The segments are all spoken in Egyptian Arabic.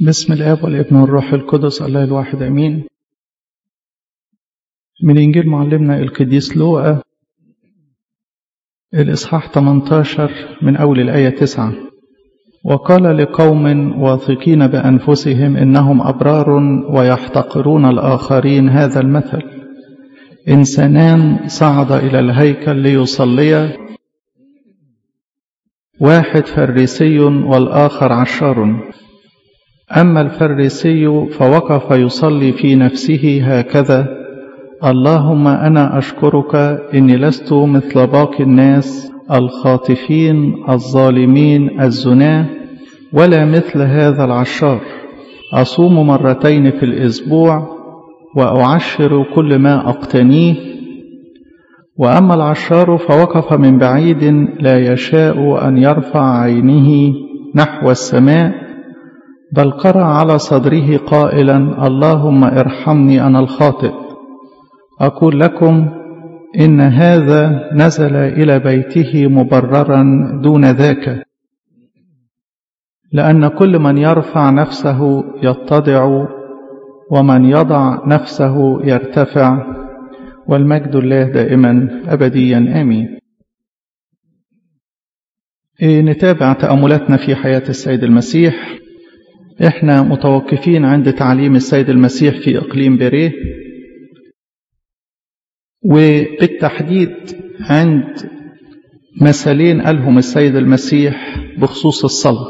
بسم الاب والابن والروح القدس الله الواحد امين من انجيل معلمنا القديس لوقا الاصحاح 18 من اول الايه 9 وقال لقوم واثقين بانفسهم انهم ابرار ويحتقرون الاخرين هذا المثل انسانان صعد الى الهيكل ليصليا واحد فريسي والاخر عشار أما الفريسي فوقف يصلي في نفسه هكذا اللهم أنا أشكرك إني لست مثل باقي الناس الخاطفين الظالمين الزناة ولا مثل هذا العشار أصوم مرتين في الأسبوع وأعشر كل ما أقتنيه وأما العشار فوقف من بعيد لا يشاء أن يرفع عينه نحو السماء بل قرأ على صدره قائلا اللهم ارحمني أنا الخاطئ أقول لكم إن هذا نزل إلى بيته مبررا دون ذاك لأن كل من يرفع نفسه يتضع ومن يضع نفسه يرتفع والمجد الله دائما أبديا آمين إيه نتابع تأملاتنا في حياة السيد المسيح احنا متوقفين عند تعليم السيد المسيح في اقليم بيريه وبالتحديد عند مثلين قالهم السيد المسيح بخصوص الصلاة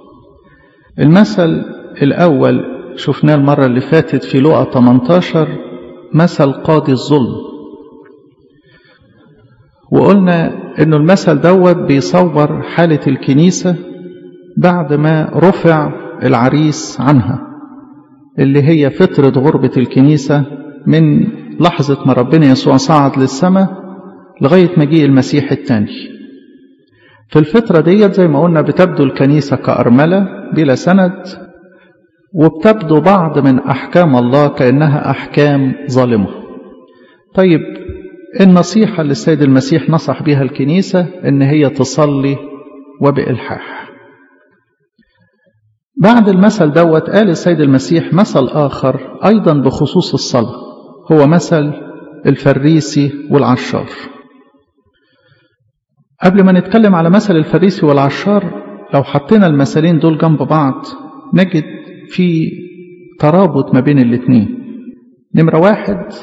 المثل الأول شفناه المرة اللي فاتت في لقا 18 مثل قاضي الظلم وقلنا انه المثل دوت بيصور حالة الكنيسة بعد ما رفع العريس عنها اللي هي فترة غربة الكنيسة من لحظة ما ربنا يسوع صعد للسماء لغاية مجيء المسيح الثاني في الفترة ديت زي ما قلنا بتبدو الكنيسة كأرملة بلا سند وبتبدو بعض من أحكام الله كأنها أحكام ظالمة طيب النصيحة اللي السيد المسيح نصح بها الكنيسة إن هي تصلي وبإلحاح بعد المثل دوت قال السيد المسيح مثل آخر أيضا بخصوص الصلاة هو مثل الفريسي والعشار قبل ما نتكلم على مثل الفريسي والعشار لو حطينا المثلين دول جنب بعض نجد في ترابط ما بين الاثنين نمرة واحد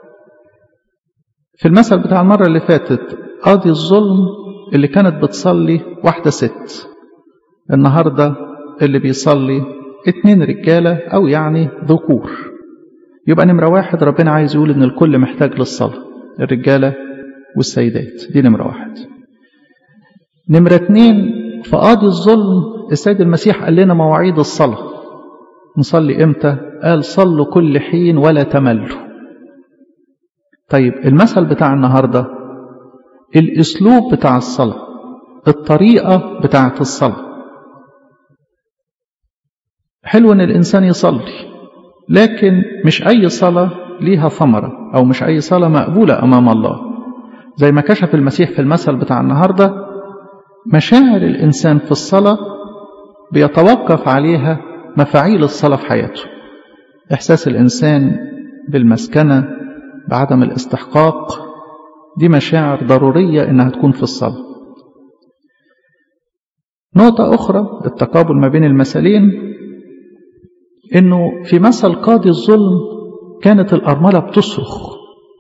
في المثل بتاع المرة اللي فاتت قاضي الظلم اللي كانت بتصلي واحدة ست النهاردة اللي بيصلي اتنين رجالة أو يعني ذكور يبقى نمرة واحد ربنا عايز يقول إن الكل محتاج للصلاة الرجالة والسيدات دي نمرة واحد نمرة اتنين في قاضي الظلم السيد المسيح قال لنا مواعيد الصلاة نصلي امتى قال صلوا كل حين ولا تملوا طيب المثل بتاع النهاردة الاسلوب بتاع الصلاة الطريقة بتاعت الصلاة حلو ان الانسان يصلي لكن مش اي صلاه ليها ثمره او مش اي صلاه مقبوله امام الله زي ما كشف المسيح في المثل بتاع النهارده مشاعر الانسان في الصلاه بيتوقف عليها مفاعيل الصلاه في حياته احساس الانسان بالمسكنه بعدم الاستحقاق دي مشاعر ضروريه انها تكون في الصلاه نقطه اخرى التقابل ما بين المثلين انه في مثل قاضي الظلم كانت الارمله بتصرخ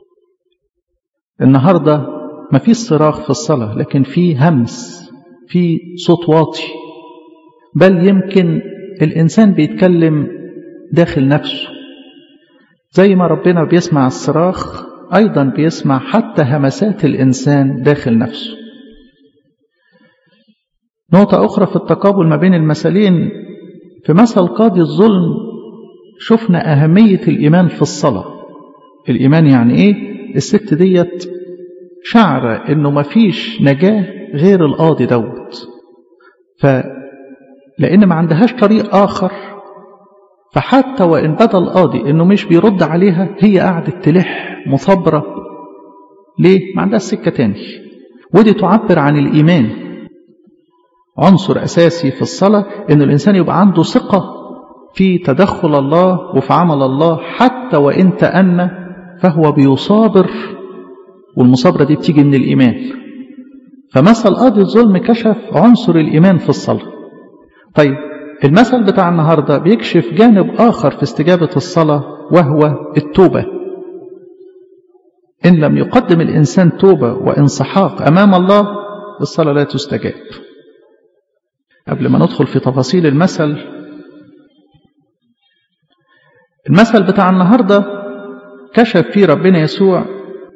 النهارده ما فيش صراخ في الصلاه لكن في همس في صوت واطي بل يمكن الانسان بيتكلم داخل نفسه زي ما ربنا بيسمع الصراخ ايضا بيسمع حتى همسات الانسان داخل نفسه نقطه اخرى في التقابل ما بين المثلين في مثل قاضي الظلم شفنا أهمية الإيمان في الصلاة الإيمان يعني إيه؟ الست ديت شعر إنه مفيش نجاة غير القاضي دوت فلأن ما عندهاش طريق آخر فحتى وإن بدا القاضي إنه مش بيرد عليها هي قعدت تلح مثابرة ليه؟ ما عندهاش سكة تاني ودي تعبر عن الإيمان عنصر أساسي في الصلاة إن الإنسان يبقى عنده ثقة في تدخل الله وفي عمل الله حتى وإن تأنى فهو بيصابر والمصابرة دي بتيجي من الإيمان فمثل قاضي الظلم كشف عنصر الإيمان في الصلاة طيب المثل بتاع النهاردة بيكشف جانب آخر في استجابة الصلاة وهو التوبة إن لم يقدم الإنسان توبة وانسحاق أمام الله الصلاة لا تستجاب قبل ما ندخل في تفاصيل المثل المثل بتاع النهاردة كشف فيه ربنا يسوع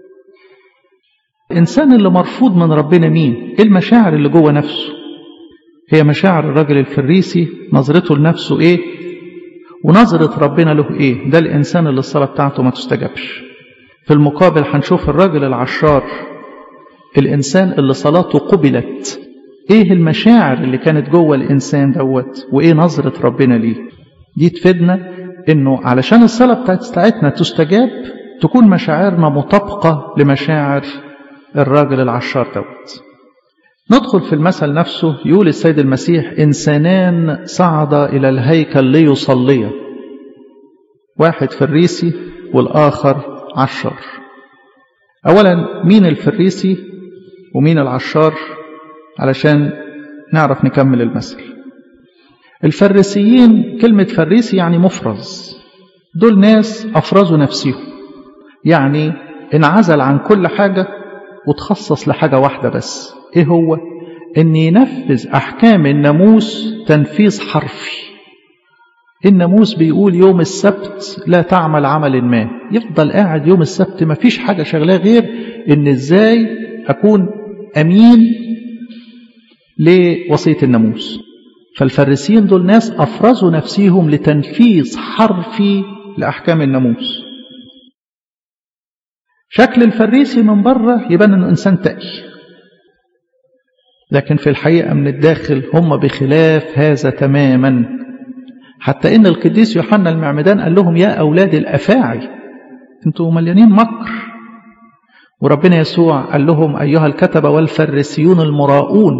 الإنسان اللي مرفوض من ربنا مين إيه المشاعر اللي جوه نفسه هي مشاعر الراجل الفريسي نظرته لنفسه إيه ونظرة ربنا له إيه ده الإنسان اللي الصلاة بتاعته ما تستجابش في المقابل هنشوف الراجل العشار الإنسان اللي صلاته قبلت إيه المشاعر اللي كانت جوه الإنسان دوت وإيه نظرة ربنا ليه دي تفيدنا إنه علشان الصلاة بتاعتنا تستجاب تكون مشاعرنا مطابقة لمشاعر الراجل العشار دوت ندخل في المثل نفسه يقول السيد المسيح إنسانان صعدا إلى الهيكل ليصليا واحد فريسي والآخر عشار أولا مين الفريسي ومين العشار علشان نعرف نكمل المثل الفريسيين كلمة فريسي يعني مفرز دول ناس أفرزوا نفسهم يعني انعزل عن كل حاجة وتخصص لحاجة واحدة بس ايه هو ان ينفذ احكام الناموس تنفيذ حرفي الناموس بيقول يوم السبت لا تعمل عمل ما يفضل قاعد يوم السبت ما فيش حاجة شغلاه غير ان ازاي اكون امين لوصية الناموس فالفريسيين دول ناس افرزوا نفسهم لتنفيذ حرفي لاحكام الناموس شكل الفريسي من بره يبان انه انسان تقي لكن في الحقيقة من الداخل هم بخلاف هذا تماما حتى إن القديس يوحنا المعمدان قال لهم يا أولاد الأفاعي أنتوا مليانين مكر وربنا يسوع قال لهم أيها الكتبة والفريسيون المراؤون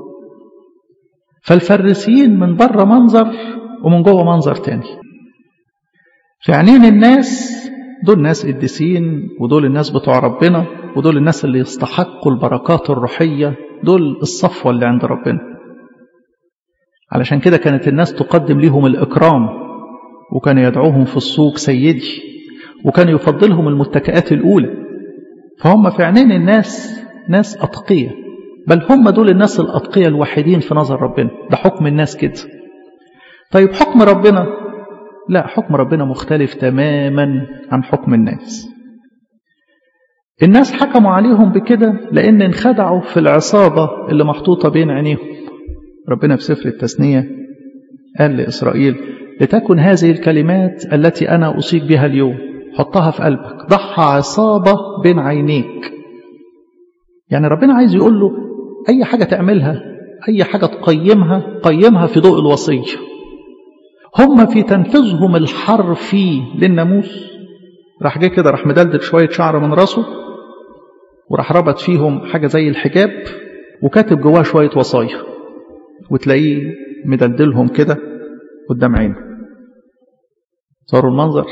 فالفريسيين من بره منظر ومن جوه منظر تاني في عينين الناس دول ناس قديسين ودول الناس بتوع ربنا ودول الناس اللي يستحقوا البركات الروحية دول الصفوة اللي عند ربنا علشان كده كانت الناس تقدم لهم الإكرام وكان يدعوهم في السوق سيدي وكان يفضلهم المتكئات الأولى فهم في عينين الناس ناس أتقية بل هم دول الناس الأتقية الوحيدين في نظر ربنا ده حكم الناس كده طيب حكم ربنا لا حكم ربنا مختلف تماما عن حكم الناس الناس حكموا عليهم بكده لأن انخدعوا في العصابة اللي محطوطة بين عينيهم ربنا في سفر التثنية قال لإسرائيل لتكن هذه الكلمات التي أنا أوصيك بها اليوم حطها في قلبك ضحى عصابة بين عينيك يعني ربنا عايز يقول له أي حاجة تعملها أي حاجة تقيمها قيمها في ضوء الوصية هم في تنفيذهم الحرفي للناموس راح جه كده راح مدلدل شوية شعر من راسه وراح ربط فيهم حاجة زي الحجاب وكاتب جواه شوية وصايا وتلاقيه مدلدلهم كده قدام عينه صاروا المنظر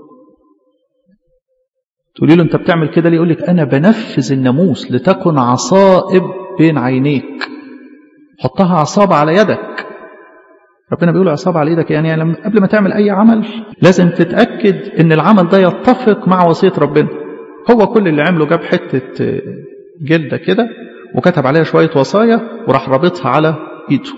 تقولي له انت بتعمل كده ليه يقول لك انا بنفذ الناموس لتكن عصائب بين عينيك حطها عصابة على يدك ربنا بيقول عصابة على ايدك يعني لما قبل ما تعمل اي عمل لازم تتأكد ان العمل ده يتفق مع وصية ربنا هو كل اللي عمله جاب حتة جلدة كده وكتب عليها شوية وصايا وراح رابطها على ايده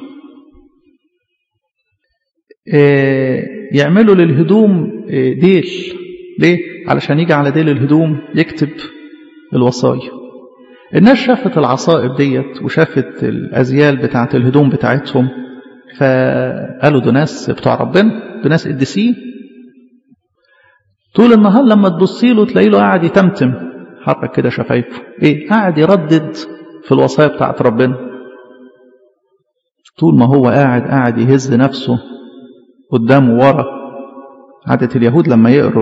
يعملوا للهدوم ديل ليه؟ علشان يجي على ديل الهدوم يكتب الوصايا الناس شافت العصائب ديت وشافت الأزيال بتاعت الهدوم بتاعتهم فقالوا دول ناس بتوع ربنا دول ناس قديسين طول النهار لما تبصي له تلاقي له قاعد يتمتم حرك كده شفايفه ايه قاعد يردد في الوصايا بتاعت ربنا طول ما هو قاعد قاعد يهز نفسه قدامه ورا عادة اليهود لما يقروا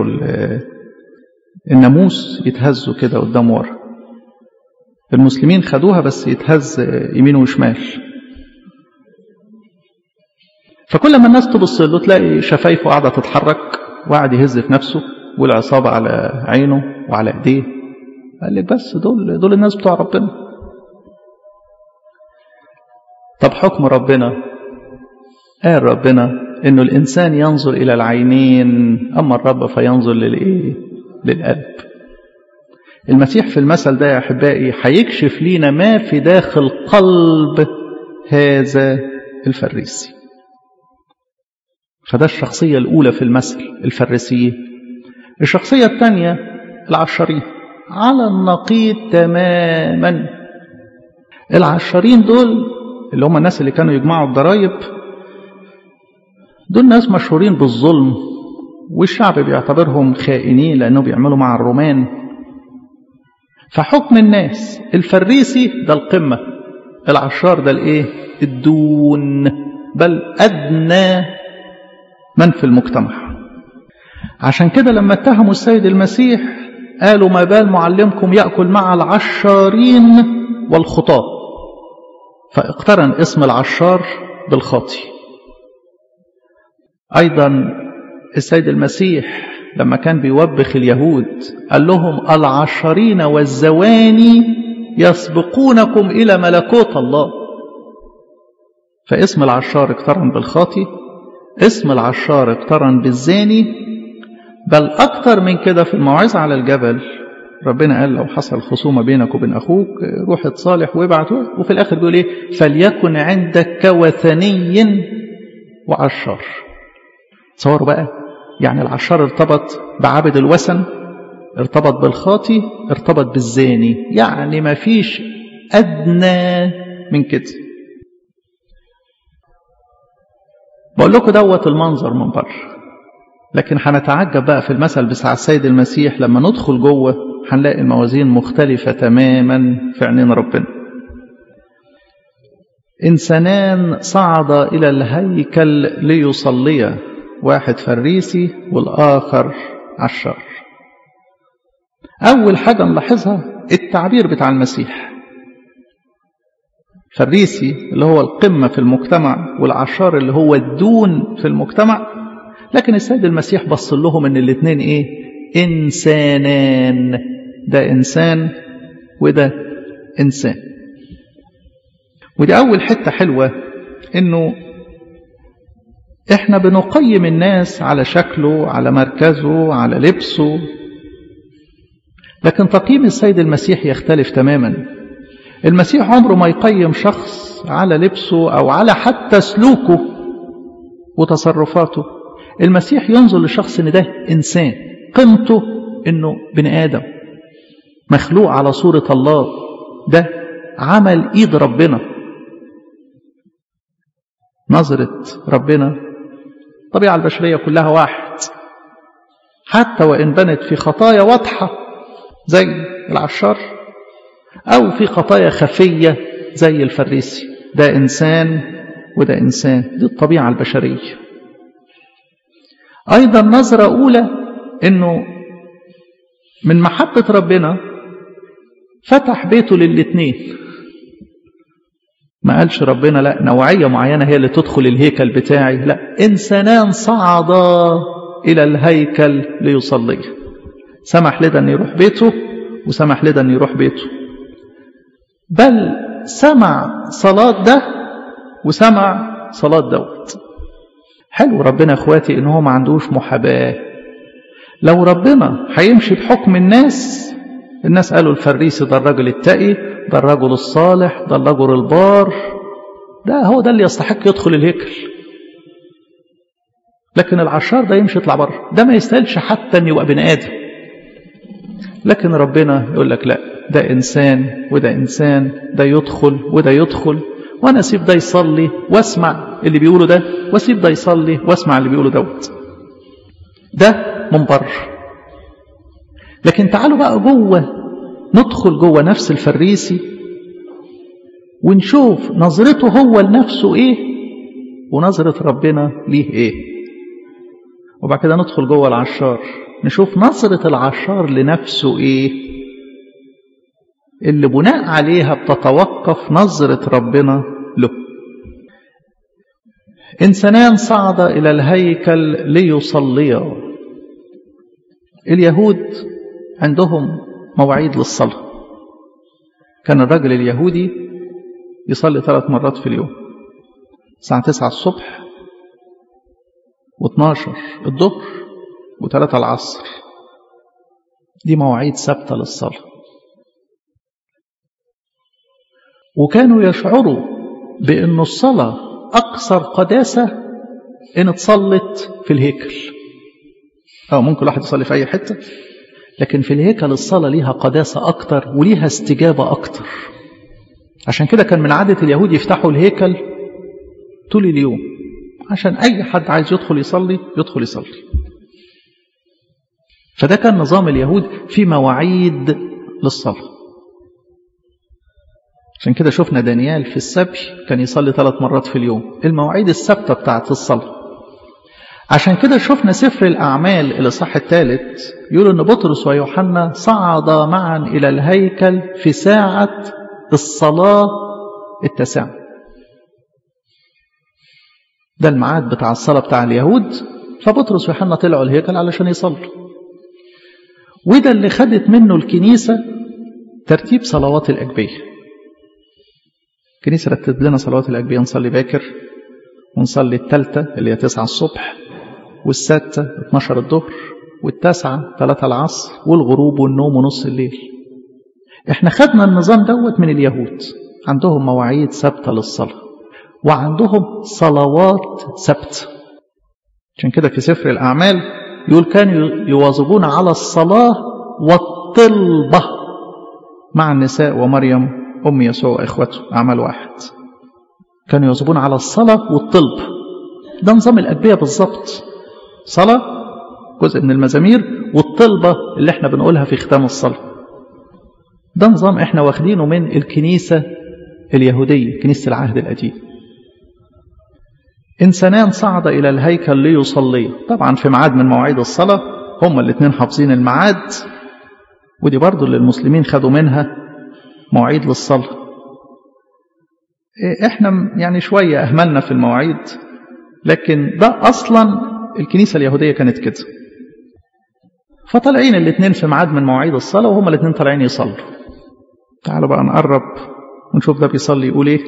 الناموس يتهزوا كده قدام ورا المسلمين خدوها بس يتهز يمين وشمال فكل ما الناس تبص له تلاقي شفايفه قاعدة تتحرك وقاعد يهز في نفسه والعصابة على عينه وعلى ايديه قال لك بس دول دول الناس بتوع ربنا طب حكم ربنا قال ربنا انه الانسان ينظر الى العينين اما الرب فينظر للايه للقلب المسيح في المثل ده يا احبائي هيكشف لينا ما في داخل قلب هذا الفريسي فده الشخصية الأولى في المثل الفريسيين الشخصية الثانية العشرين على النقيض تماما العشرين دول اللي هم الناس اللي كانوا يجمعوا الضرايب دول ناس مشهورين بالظلم والشعب بيعتبرهم خائنين لأنه بيعملوا مع الرومان فحكم الناس الفريسي ده القمة العشار ده الايه الدون بل أدنى من في المجتمع عشان كده لما اتهموا السيد المسيح قالوا ما بال معلمكم يأكل مع العشارين والخطاة فاقترن اسم العشار بالخاطي أيضا السيد المسيح لما كان بيوبخ اليهود قال لهم العشرين والزواني يسبقونكم إلى ملكوت الله فاسم العشار اقترن بالخاطي اسم العشار اقترن بالزاني بل أكتر من كده في الموعظة على الجبل ربنا قال لو حصل خصومة بينك وبين أخوك روح اتصالح وابعته وفي الآخر بيقول إيه فليكن عندك كوثني وعشار تصوروا بقى يعني العشار ارتبط بعبد الوثن ارتبط بالخاطي ارتبط بالزاني يعني ما فيش أدنى من كده بقول لكم دوت المنظر من بره لكن هنتعجب بقى في المثل بتاع السيد المسيح لما ندخل جوه هنلاقي الموازين مختلفة تماما في عينين ربنا إنسانان صعدا إلى الهيكل ليصليا واحد فريسي والآخر عشار أول حاجة نلاحظها التعبير بتاع المسيح فريسي اللي هو القمة في المجتمع والعشار اللي هو الدون في المجتمع لكن السيد المسيح بص لهم ان الاثنين ايه انسانان ده انسان وده انسان ودي اول حتة حلوة انه احنا بنقيم الناس على شكله على مركزه على لبسه لكن تقييم السيد المسيح يختلف تماما المسيح عمره ما يقيم شخص على لبسه او على حتى سلوكه وتصرفاته المسيح ينظر لشخص ان ده انسان قيمته انه بني ادم مخلوق على صورة الله ده عمل ايد ربنا نظرة ربنا الطبيعة البشرية كلها واحد حتى وإن بنت في خطايا واضحة زي العشار أو في خطايا خفية زي الفريسي ده إنسان وده إنسان دي الطبيعة البشرية أيضا نظرة أولى أنه من محبة ربنا فتح بيته للاتنين ما قالش ربنا لا نوعية معينة هي اللي تدخل الهيكل بتاعي لا إنسانان صعدا إلى الهيكل ليصلي سمح لده أن يروح بيته وسمح لده أن يروح بيته بل سمع صلاة ده وسمع صلاة دوت حلو ربنا اخواتي ان هو ما عندوش محاباة لو ربنا هيمشي بحكم الناس الناس قالوا الفريسي ده الرجل التقي ده الرجل الصالح ده الرجل البار ده هو ده اللي يستحق يدخل الهيكل لكن العشار ده يمشي يطلع بره ده ما يستاهلش حتى ان يبقى بني ادم لكن ربنا يقول لك لا ده انسان وده انسان ده يدخل وده يدخل وانا اسيب ده يصلي واسمع اللي بيقوله ده واسيب ده يصلي واسمع اللي بيقوله دوت ده من بره لكن تعالوا بقى جوه ندخل جوه نفس الفريسي ونشوف نظرته هو لنفسه ايه ونظرة ربنا ليه ايه وبعد كده ندخل جوه العشار نشوف نظرة العشار لنفسه ايه اللي بناء عليها بتتوقف نظرة ربنا له إنسانان صعد إلى الهيكل ليصليا اليهود عندهم مواعيد للصلاة كان الرجل اليهودي يصلي ثلاث مرات في اليوم الساعة 9 الصبح و12 الظهر و3 العصر دي مواعيد ثابتة للصلاة وكانوا يشعروا بأن الصلاة أكثر قداسة إن اتصلت في الهيكل أو ممكن الواحد يصلي في أي حتة لكن في الهيكل الصلاة ليها قداسة أكتر وليها استجابة أكتر عشان كده كان من عادة اليهود يفتحوا الهيكل طول اليوم عشان أي حد عايز يدخل يصلي يدخل يصلي فده كان نظام اليهود في مواعيد للصلاة عشان كده شفنا دانيال في السبي كان يصلي ثلاث مرات في اليوم المواعيد الثابتة بتاعت الصلاة عشان كده شفنا سفر الأعمال الإصحاح الثالث يقول أن بطرس ويوحنا صعدا معا إلى الهيكل في ساعة الصلاة التاسعة ده الميعاد بتاع الصلاة بتاع اليهود فبطرس ويوحنا طلعوا الهيكل علشان يصلوا وده اللي خدت منه الكنيسة ترتيب صلوات الأجبية الكنيسة رتب لنا صلوات الأجبية نصلي باكر ونصلي الثالثة اللي هي 9 الصبح والسادسة 12 الظهر والتاسعة 3 العصر والغروب والنوم ونص الليل احنا خدنا النظام دوت من اليهود عندهم مواعيد ثابتة للصلاة وعندهم صلوات ثابتة عشان كده في سفر الأعمال يقول كانوا يواظبون على الصلاة والطلبة مع النساء ومريم أم يسوع وإخوته أعمال واحد كانوا يواظبون على الصلاة والطلب ده نظام الأدبية بالظبط صلاة جزء من المزامير والطلبة اللي احنا بنقولها في ختام الصلاة ده نظام احنا واخدينه من الكنيسة اليهودية كنيسة العهد القديم إنسانان صعد إلى الهيكل ليصلي طبعا في ميعاد من مواعيد الصلاة هما الاثنين حافظين الميعاد ودي برضو اللي المسلمين خدوا منها مواعيد للصلاة احنا يعني شوية أهملنا في المواعيد لكن ده أصلا الكنيسة اليهودية كانت كده فطالعين الاثنين في ميعاد من مواعيد الصلاة وهما الاثنين طالعين يصلوا تعالوا بقى نقرب ونشوف ده بيصلي يقول ايه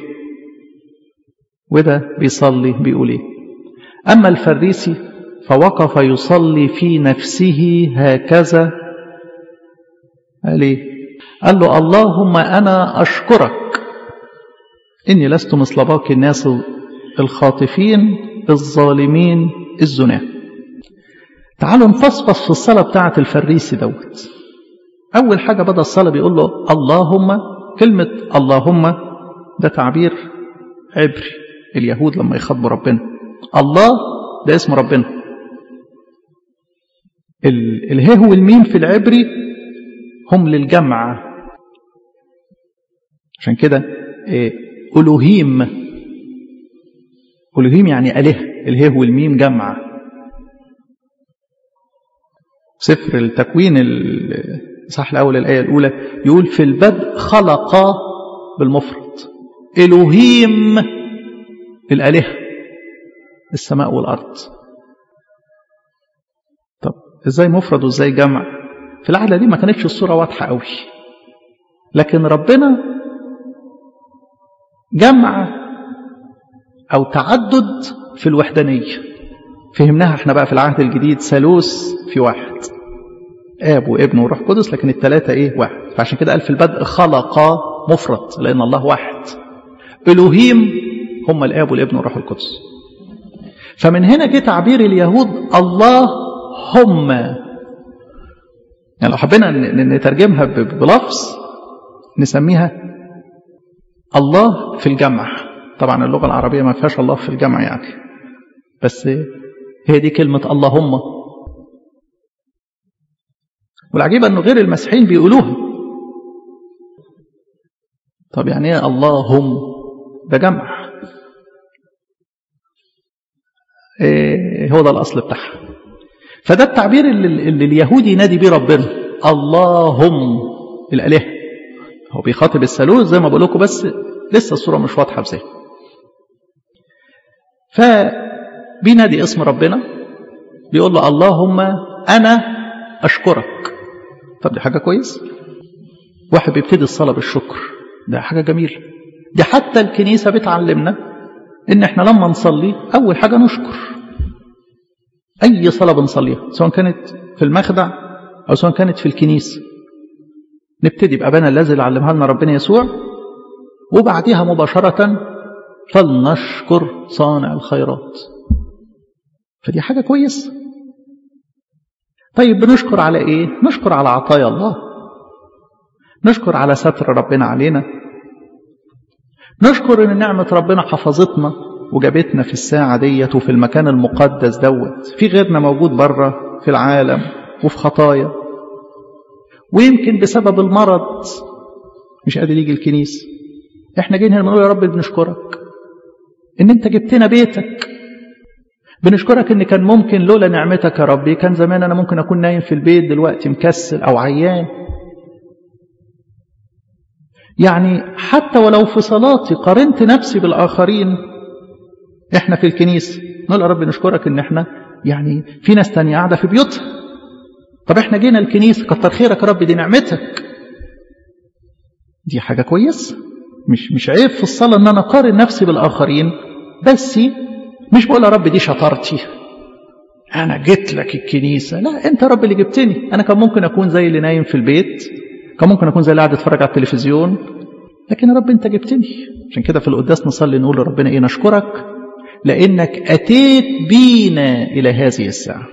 وده بيصلي بيقول ايه أما الفريسي فوقف يصلي في نفسه هكذا قال ايه قال له اللهم أنا أشكرك إني لست مثل باقي الناس الخاطفين الظالمين الزنا تعالوا نفصفص في الصلاة بتاعة الفريسي دوت أول حاجة بدأ الصلاة بيقول له اللهم كلمة اللهم ده تعبير عبري اليهود لما يخاطبوا ربنا الله ده اسم ربنا الهه والميم في العبري هم للجمع عشان كده ألوهيم ألوهيم يعني أله الهه والميم جمع سفر التكوين الصح الأول الآية الأولى يقول في البدء خلق بالمفرد إلوهيم الآلهة السماء والأرض طب إزاي مفرد وإزاي جمع في العهد دي ما كانتش الصورة واضحة قوي لكن ربنا جمع أو تعدد في الوحدانية فهمناها احنا بقى في العهد الجديد ثالوث في واحد آب وابن وروح قدس لكن الثلاثة ايه واحد فعشان كده قال في البدء خلق مفرد لأن الله واحد إلوهيم هم الآب والابن والروح القدس فمن هنا جه تعبير اليهود الله هم يعني لو حبينا نترجمها بلفظ نسميها الله في الجمع طبعا اللغة العربية ما فيهاش الله في الجمع يعني بس هي دي كلمة اللهم والعجيب أنه غير المسيحيين بيقولوها طب يعني ايه اللهم ده جمع إيه هو ده الأصل بتاعها فده التعبير اللي, اللي اليهودي ينادي بيه ربنا اللهم الآلهة هو بيخاطب الثالوث زي ما بقول لكم بس لسه الصورة مش واضحة بزي فبينادي اسم ربنا بيقول له اللهم أنا أشكرك طب دي حاجة كويس واحد بيبتدي الصلاة بالشكر ده حاجة جميلة دي حتى الكنيسة بتعلمنا إن إحنا لما نصلي أول حاجة نشكر أي صلاة بنصليها سواء كانت في المخدع أو سواء كانت في الكنيسة نبتدي بأبانا الذي اللي علمها لنا ربنا يسوع وبعدها مباشرة فلنشكر صانع الخيرات فدي حاجة كويسة طيب بنشكر على ايه نشكر على عطايا الله نشكر على ستر ربنا علينا نشكر ان نعمة ربنا حفظتنا وجابتنا في الساعة ديت وفي المكان المقدس دوت في غيرنا موجود بره في العالم وفي خطايا ويمكن بسبب المرض مش قادر يجي الكنيسة احنا جايين هنا بنقول يا رب بنشكرك ان انت جبتنا بيتك بنشكرك ان كان ممكن لولا نعمتك يا ربي كان زمان انا ممكن اكون نايم في البيت دلوقتي مكسل او عيان يعني حتى ولو في صلاتي قارنت نفسي بالاخرين احنا في الكنيسه نقول يا رب نشكرك ان احنا يعني في ناس تانية قاعده في بيوتها طب احنا جينا الكنيسه كتر خيرك يا رب دي نعمتك دي حاجه كويسه مش مش عيب في الصلاه ان انا اقارن نفسي بالاخرين بس مش بقول يا رب دي شطارتي انا جيت لك الكنيسه لا انت يا رب اللي جبتني انا كان ممكن اكون زي اللي نايم في البيت كان ممكن اكون زي اللي قاعد اتفرج على التلفزيون لكن يا رب انت جبتني عشان كده في القداس نصلي نقول لربنا ايه نشكرك لانك اتيت بينا الى هذه الساعه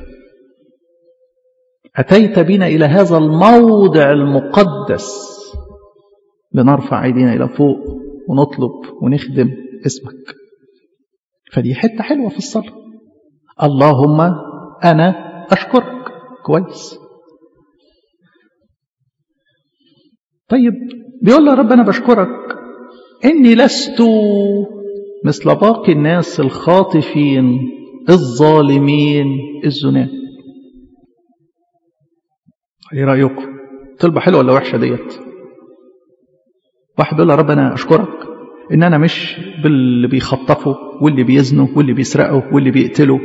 اتيت بنا الى هذا الموضع المقدس لنرفع ايدينا الى فوق ونطلب ونخدم اسمك فدي حته حلوه في الصلاه اللهم انا اشكرك كويس طيب بيقول له يا رب انا بشكرك اني لست مثل باقي الناس الخاطفين الظالمين الزناه ايه رايكم طلبه حلوه ولا وحشه ديت واحد بيقول يا رب انا اشكرك ان انا مش باللي بيخطفوا واللي بيزنوا واللي بيسرقوا واللي بيقتلوا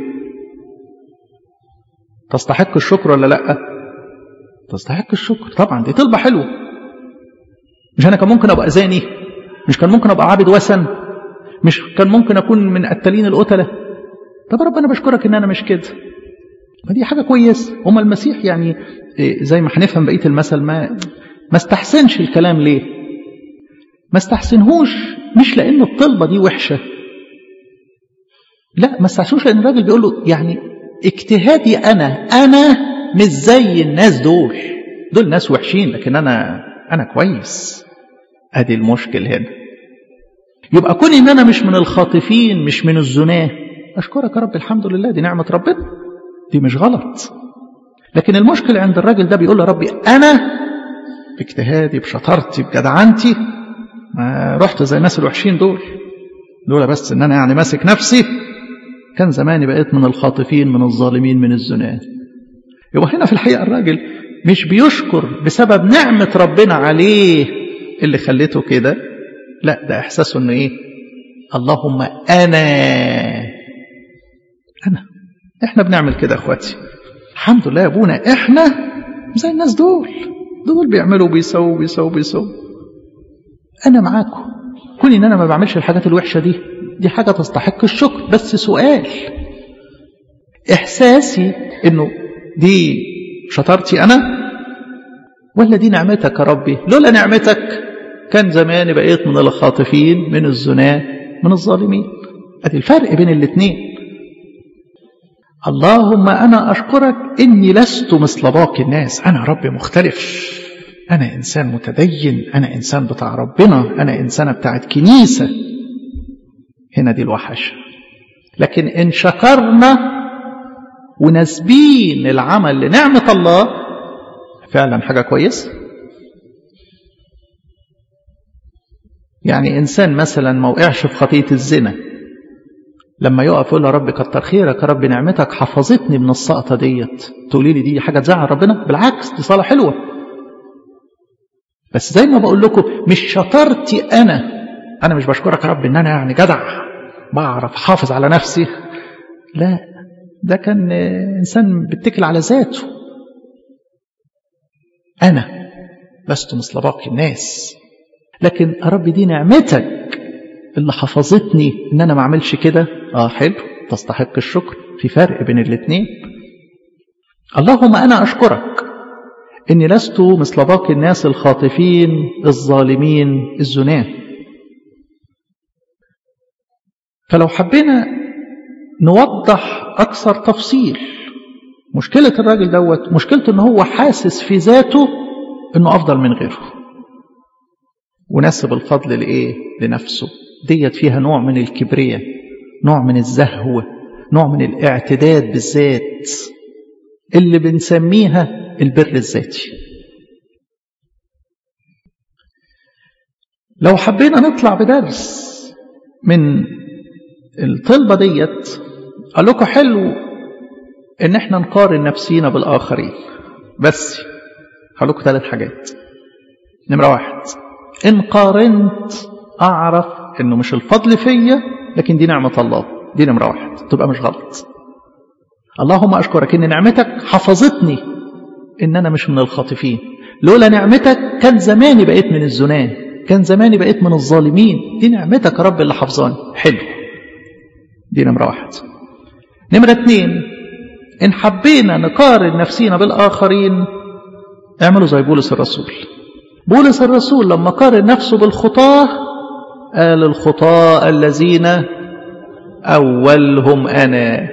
تستحق الشكر ولا لا تستحق الشكر طبعا دي طلبه حلوه مش انا كان ممكن ابقى زاني مش كان ممكن ابقى عابد وثن مش كان ممكن اكون من قتالين القتله طب يا رب انا بشكرك ان انا مش كده فدي حاجه كويسه هما المسيح يعني زي ما هنفهم بقيه المثل ما ما استحسنش الكلام ليه ما استحسنهوش مش لان الطلبه دي وحشه لا ما استحسنوش لان الراجل بيقول له يعني اجتهادي انا انا مش زي الناس دول دول ناس وحشين لكن انا انا كويس ادي المشكل هنا يبقى كون ان انا مش من الخاطفين مش من الزناه اشكرك يا رب الحمد لله دي نعمه ربنا دي مش غلط لكن المشكل عند الراجل ده بيقول له ربي انا باجتهادي بشطارتي بجدعنتي ما رحت زي الناس الوحشين دول دول بس ان انا يعني ماسك نفسي كان زماني بقيت من الخاطفين من الظالمين من الزناه يبقى هنا في الحقيقه الراجل مش بيشكر بسبب نعمه ربنا عليه اللي خليته كده لا ده احساسه انه ايه اللهم انا انا احنا بنعمل كده اخواتي الحمد لله يا ابونا احنا زي الناس دول دول بيعملوا بيسووا بيسووا بيسووا انا معاكم كون ان انا ما بعملش الحاجات الوحشه دي دي حاجه تستحق الشكر بس سؤال احساسي انه دي شطارتي انا ولا دي نعمتك يا ربي لولا نعمتك كان زماني بقيت من الخاطفين من الزناه من الظالمين ادي الفرق بين الاثنين اللهم انا اشكرك اني لست مثل باقي الناس انا ربي مختلف انا انسان متدين انا انسان بتاع ربنا انا انسانه بتاعت كنيسه هنا دي الوحشه لكن ان شكرنا ونسبين العمل لنعمه الله فعلا حاجه كويسه يعني انسان مثلا ما وقعش في خطيه الزنا لما يقف يقول يا رب كتر خيرك يا رب نعمتك حفظتني من السقطه ديت تقولي لي دي حاجه تزعل ربنا بالعكس دي صلاه حلوه بس زي ما بقول لكم مش شطارتي انا انا مش بشكرك يا رب ان انا يعني جدع بعرف حافظ على نفسي لا ده كان إنسان بيتكل على ذاته أنا لست مثل باقي الناس لكن يا رب دي نعمتك اللي حفظتني ان انا ما اعملش كده اه حلو تستحق الشكر في فرق بين الاثنين اللهم انا اشكرك اني لست مثل باقي الناس الخاطفين الظالمين الزناه فلو حبينا نوضح اكثر تفصيل مشكله الراجل دوت مشكلته ان هو حاسس في ذاته انه افضل من غيره ونسب الفضل لايه لنفسه ديت فيها نوع من الكبرياء نوع من الزهو نوع من الاعتداد بالذات اللي بنسميها البر الذاتي لو حبينا نطلع بدرس من الطلبة ديت قال لكم حلو ان احنا نقارن نفسينا بالاخرين بس هقول لكم ثلاث حاجات نمرة واحد ان قارنت اعرف انه مش الفضل فيا لكن دي نعمة الله دي نمرة واحد تبقى مش غلط اللهم أشكرك إن نعمتك حفظتني إن أنا مش من الخاطفين لولا نعمتك كان زماني بقيت من الزنان كان زماني بقيت من الظالمين دي نعمتك يا رب اللي حفظاني حلو دي نمرة واحد نمرة اتنين إن حبينا نقارن نفسينا بالآخرين اعملوا زي بولس الرسول بولس الرسول لما قارن نفسه بالخطاه قال الخطاة الذين أولهم أنا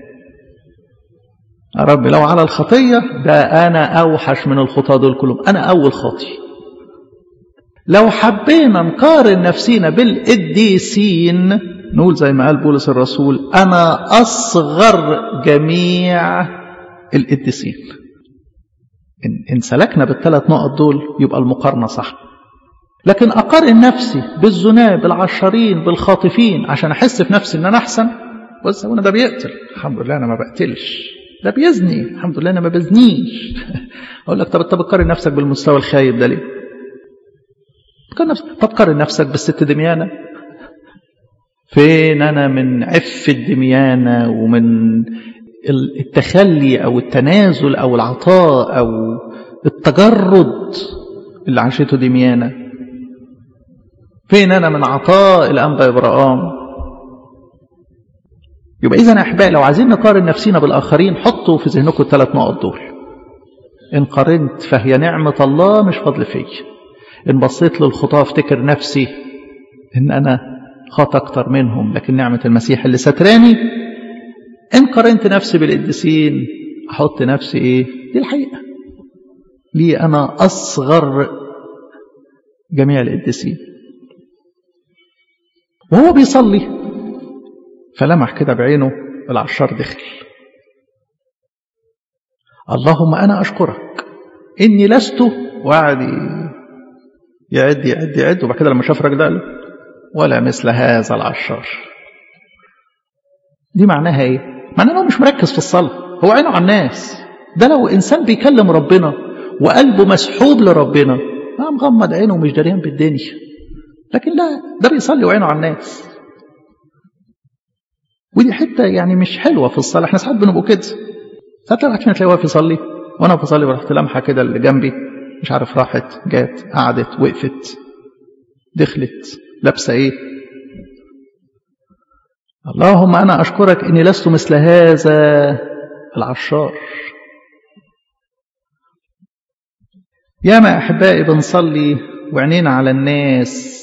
يا رب لو على الخطية ده أنا أوحش من الخطاة دول كلهم أنا أول خاطي لو حبينا نقارن نفسينا بالقديسين نقول زي ما قال بولس الرسول أنا أصغر جميع القديسين إن سلكنا بالثلاث نقط دول يبقى المقارنة صح لكن أقارن نفسي بالزنا بالعشرين بالخاطفين عشان أحس في نفسي إن أنا أحسن بص أنا ده بيقتل الحمد لله أنا ما بقتلش ده بيزني الحمد لله أنا ما بزنيش أقول لك طب أنت بتقارن نفسك بالمستوى الخايب ده ليه؟ بتقارن نفسك طب قارن نفسك بالست دميانة فين أنا من عف الدميانة ومن التخلي أو التنازل أو العطاء أو التجرد اللي عاشته دميانة فين أنا من عطاء الأنبا إبراهام يبقى إذا أحبائي لو عايزين نقارن نفسينا بالآخرين حطوا في ذهنكم الثلاث نقط دول إن قارنت فهي نعمة الله مش فضل في إن بصيت للخطاة افتكر نفسي إن أنا خاط أكتر منهم لكن نعمة المسيح اللي ستراني إن قارنت نفسي بالقديسين أحط نفسي إيه دي الحقيقة لي أنا أصغر جميع القديسين وهو بيصلي فلمح كده بعينه العشار دخل اللهم أنا أشكرك إني لست وقعد يعد يعد يعد وبعد كده لما شاف الراجل ده قال ولا مثل هذا العشار دي معناها ايه؟ معناها انه مش مركز في الصلاة هو عينه على الناس ده لو إنسان بيكلم ربنا وقلبه مسحوب لربنا ما مغمض عينه ومش دريان بالدنيا لكن لا ده بيصلي وعينه على الناس ودي حتة يعني مش حلوة في الصلاة احنا ساعات بنبقوا كده ساعات الواحد فينا تلاقيه واقف يصلي وانا بصلي ورحت لمحة كده اللي جنبي مش عارف راحت جات قعدت وقفت دخلت لابسة ايه اللهم انا اشكرك اني لست مثل هذا العشار يا ما احبائي بنصلي وعينينا على الناس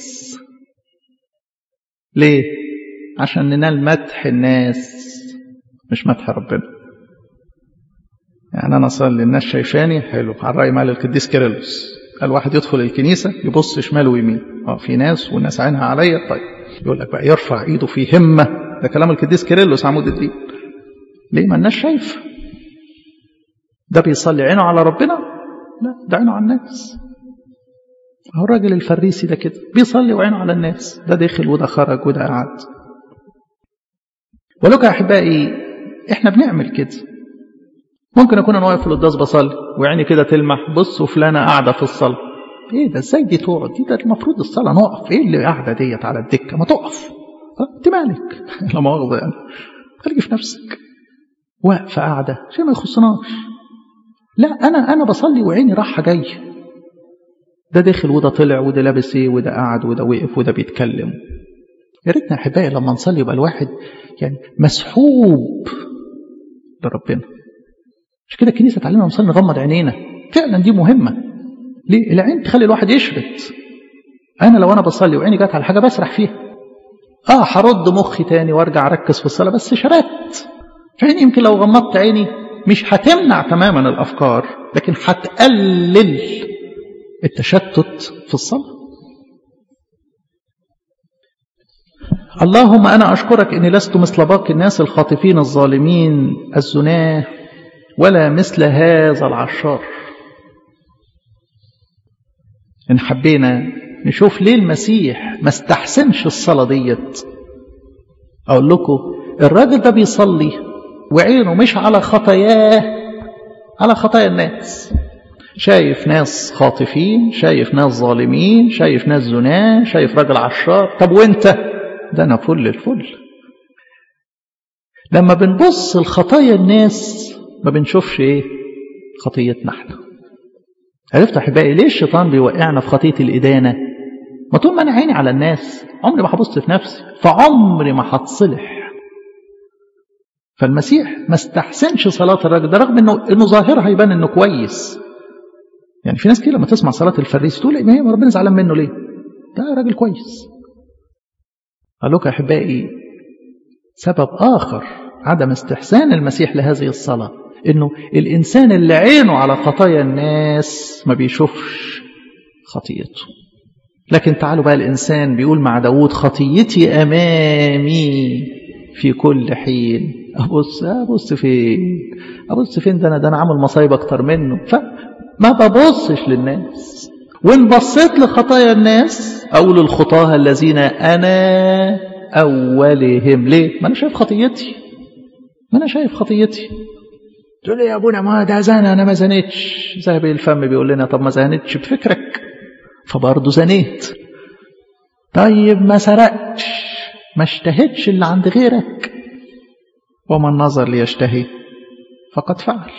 ليه عشان ننال مدح الناس مش مدح ربنا يعني انا اصلي الناس شايفاني حلو على الراي مال القديس كيرلس قال واحد يدخل الكنيسه يبص شمال ويمين اه في ناس والناس عينها عليا طيب يقول لك بقى يرفع ايده في همه ده كلام القديس كيرلس عمود الدين ليه ما الناس شايف ده بيصلي عينه على ربنا لا ده عينه على الناس هو الراجل الفريسي ده كده بيصلي وعينه على الناس ده دخل وده خرج وده قعد ولك يا احبائي احنا بنعمل كده ممكن اكون انا واقف في القداس بصلي وعيني كده تلمح بص وفلانه قاعده في الصلاه ايه ده ازاي دي تقعد دي ده المفروض الصلاه نقف ايه اللي قاعده ديت على الدكه ما تقف انت مالك لا مؤاخذه يعني خليك في نفسك واقفه قاعده شيء ما يخصناش لا انا انا بصلي وعيني رايحه جايه ده داخل وده طلع وده لابس ايه وده قاعد وده وقف وده بيتكلم يا ريتنا احبائي لما نصلي يبقى الواحد يعني مسحوب بربنا مش كده الكنيسه تعلمنا نصلي نغمض عينينا فعلا دي مهمه ليه العين تخلي الواحد يشرد انا لو انا بصلي وعيني جت على حاجه بسرح فيها اه هرد مخي تاني وارجع اركز في الصلاه بس شردت فعيني يمكن لو غمضت عيني مش هتمنع تماما الافكار لكن هتقلل التشتت في الصلاه اللهم انا اشكرك اني لست مثل باقي الناس الخاطفين الظالمين الزناه ولا مثل هذا العشار ان حبينا نشوف ليه المسيح ما استحسنش الصلاة ديت أقول لكم الراجل ده بيصلي وعينه مش على خطاياه على خطايا الناس شايف ناس خاطفين شايف ناس ظالمين شايف ناس زناه شايف راجل عشار طب وانت ده انا فل الفل لما بنبص لخطايا الناس ما بنشوفش ايه خطيتنا احنا عرفت احبائي ليه الشيطان بيوقعنا في خطيه الادانه ما طول ما انا عيني على الناس عمري ما هبص في نفسي فعمري ما هتصلح فالمسيح ما استحسنش صلاة الراجل ده رغم انه انه ظاهرها يبان انه كويس يعني في ناس كتير لما تسمع صلاة الفريس تقول ما هي ربنا زعلان منه ليه؟ ده راجل كويس. قال لكم يا احبائي سبب اخر عدم استحسان المسيح لهذه الصلاة انه الانسان اللي عينه على خطايا الناس ما بيشوفش خطيته لكن تعالوا بقى الإنسان بيقول مع داود خطيتي أمامي في كل حين أبص أبص فين أبص فين ده أنا ده أنا عامل مصايب أكتر منه فما ببصش للناس وإن بصيت لخطايا الناس أو للخطاة الذين أنا أولهم ليه؟ ما أنا شايف خطيتي ما أنا شايف خطيتي تقول لي يا أبونا ما ده زنا أنا ما زنيتش ذهب الفم بيقول لنا طب ما زنيتش بفكرك فبرضه زنيت طيب ما سرقتش ما اشتهتش اللي عند غيرك ومن نظر ليشتهي فقد فعل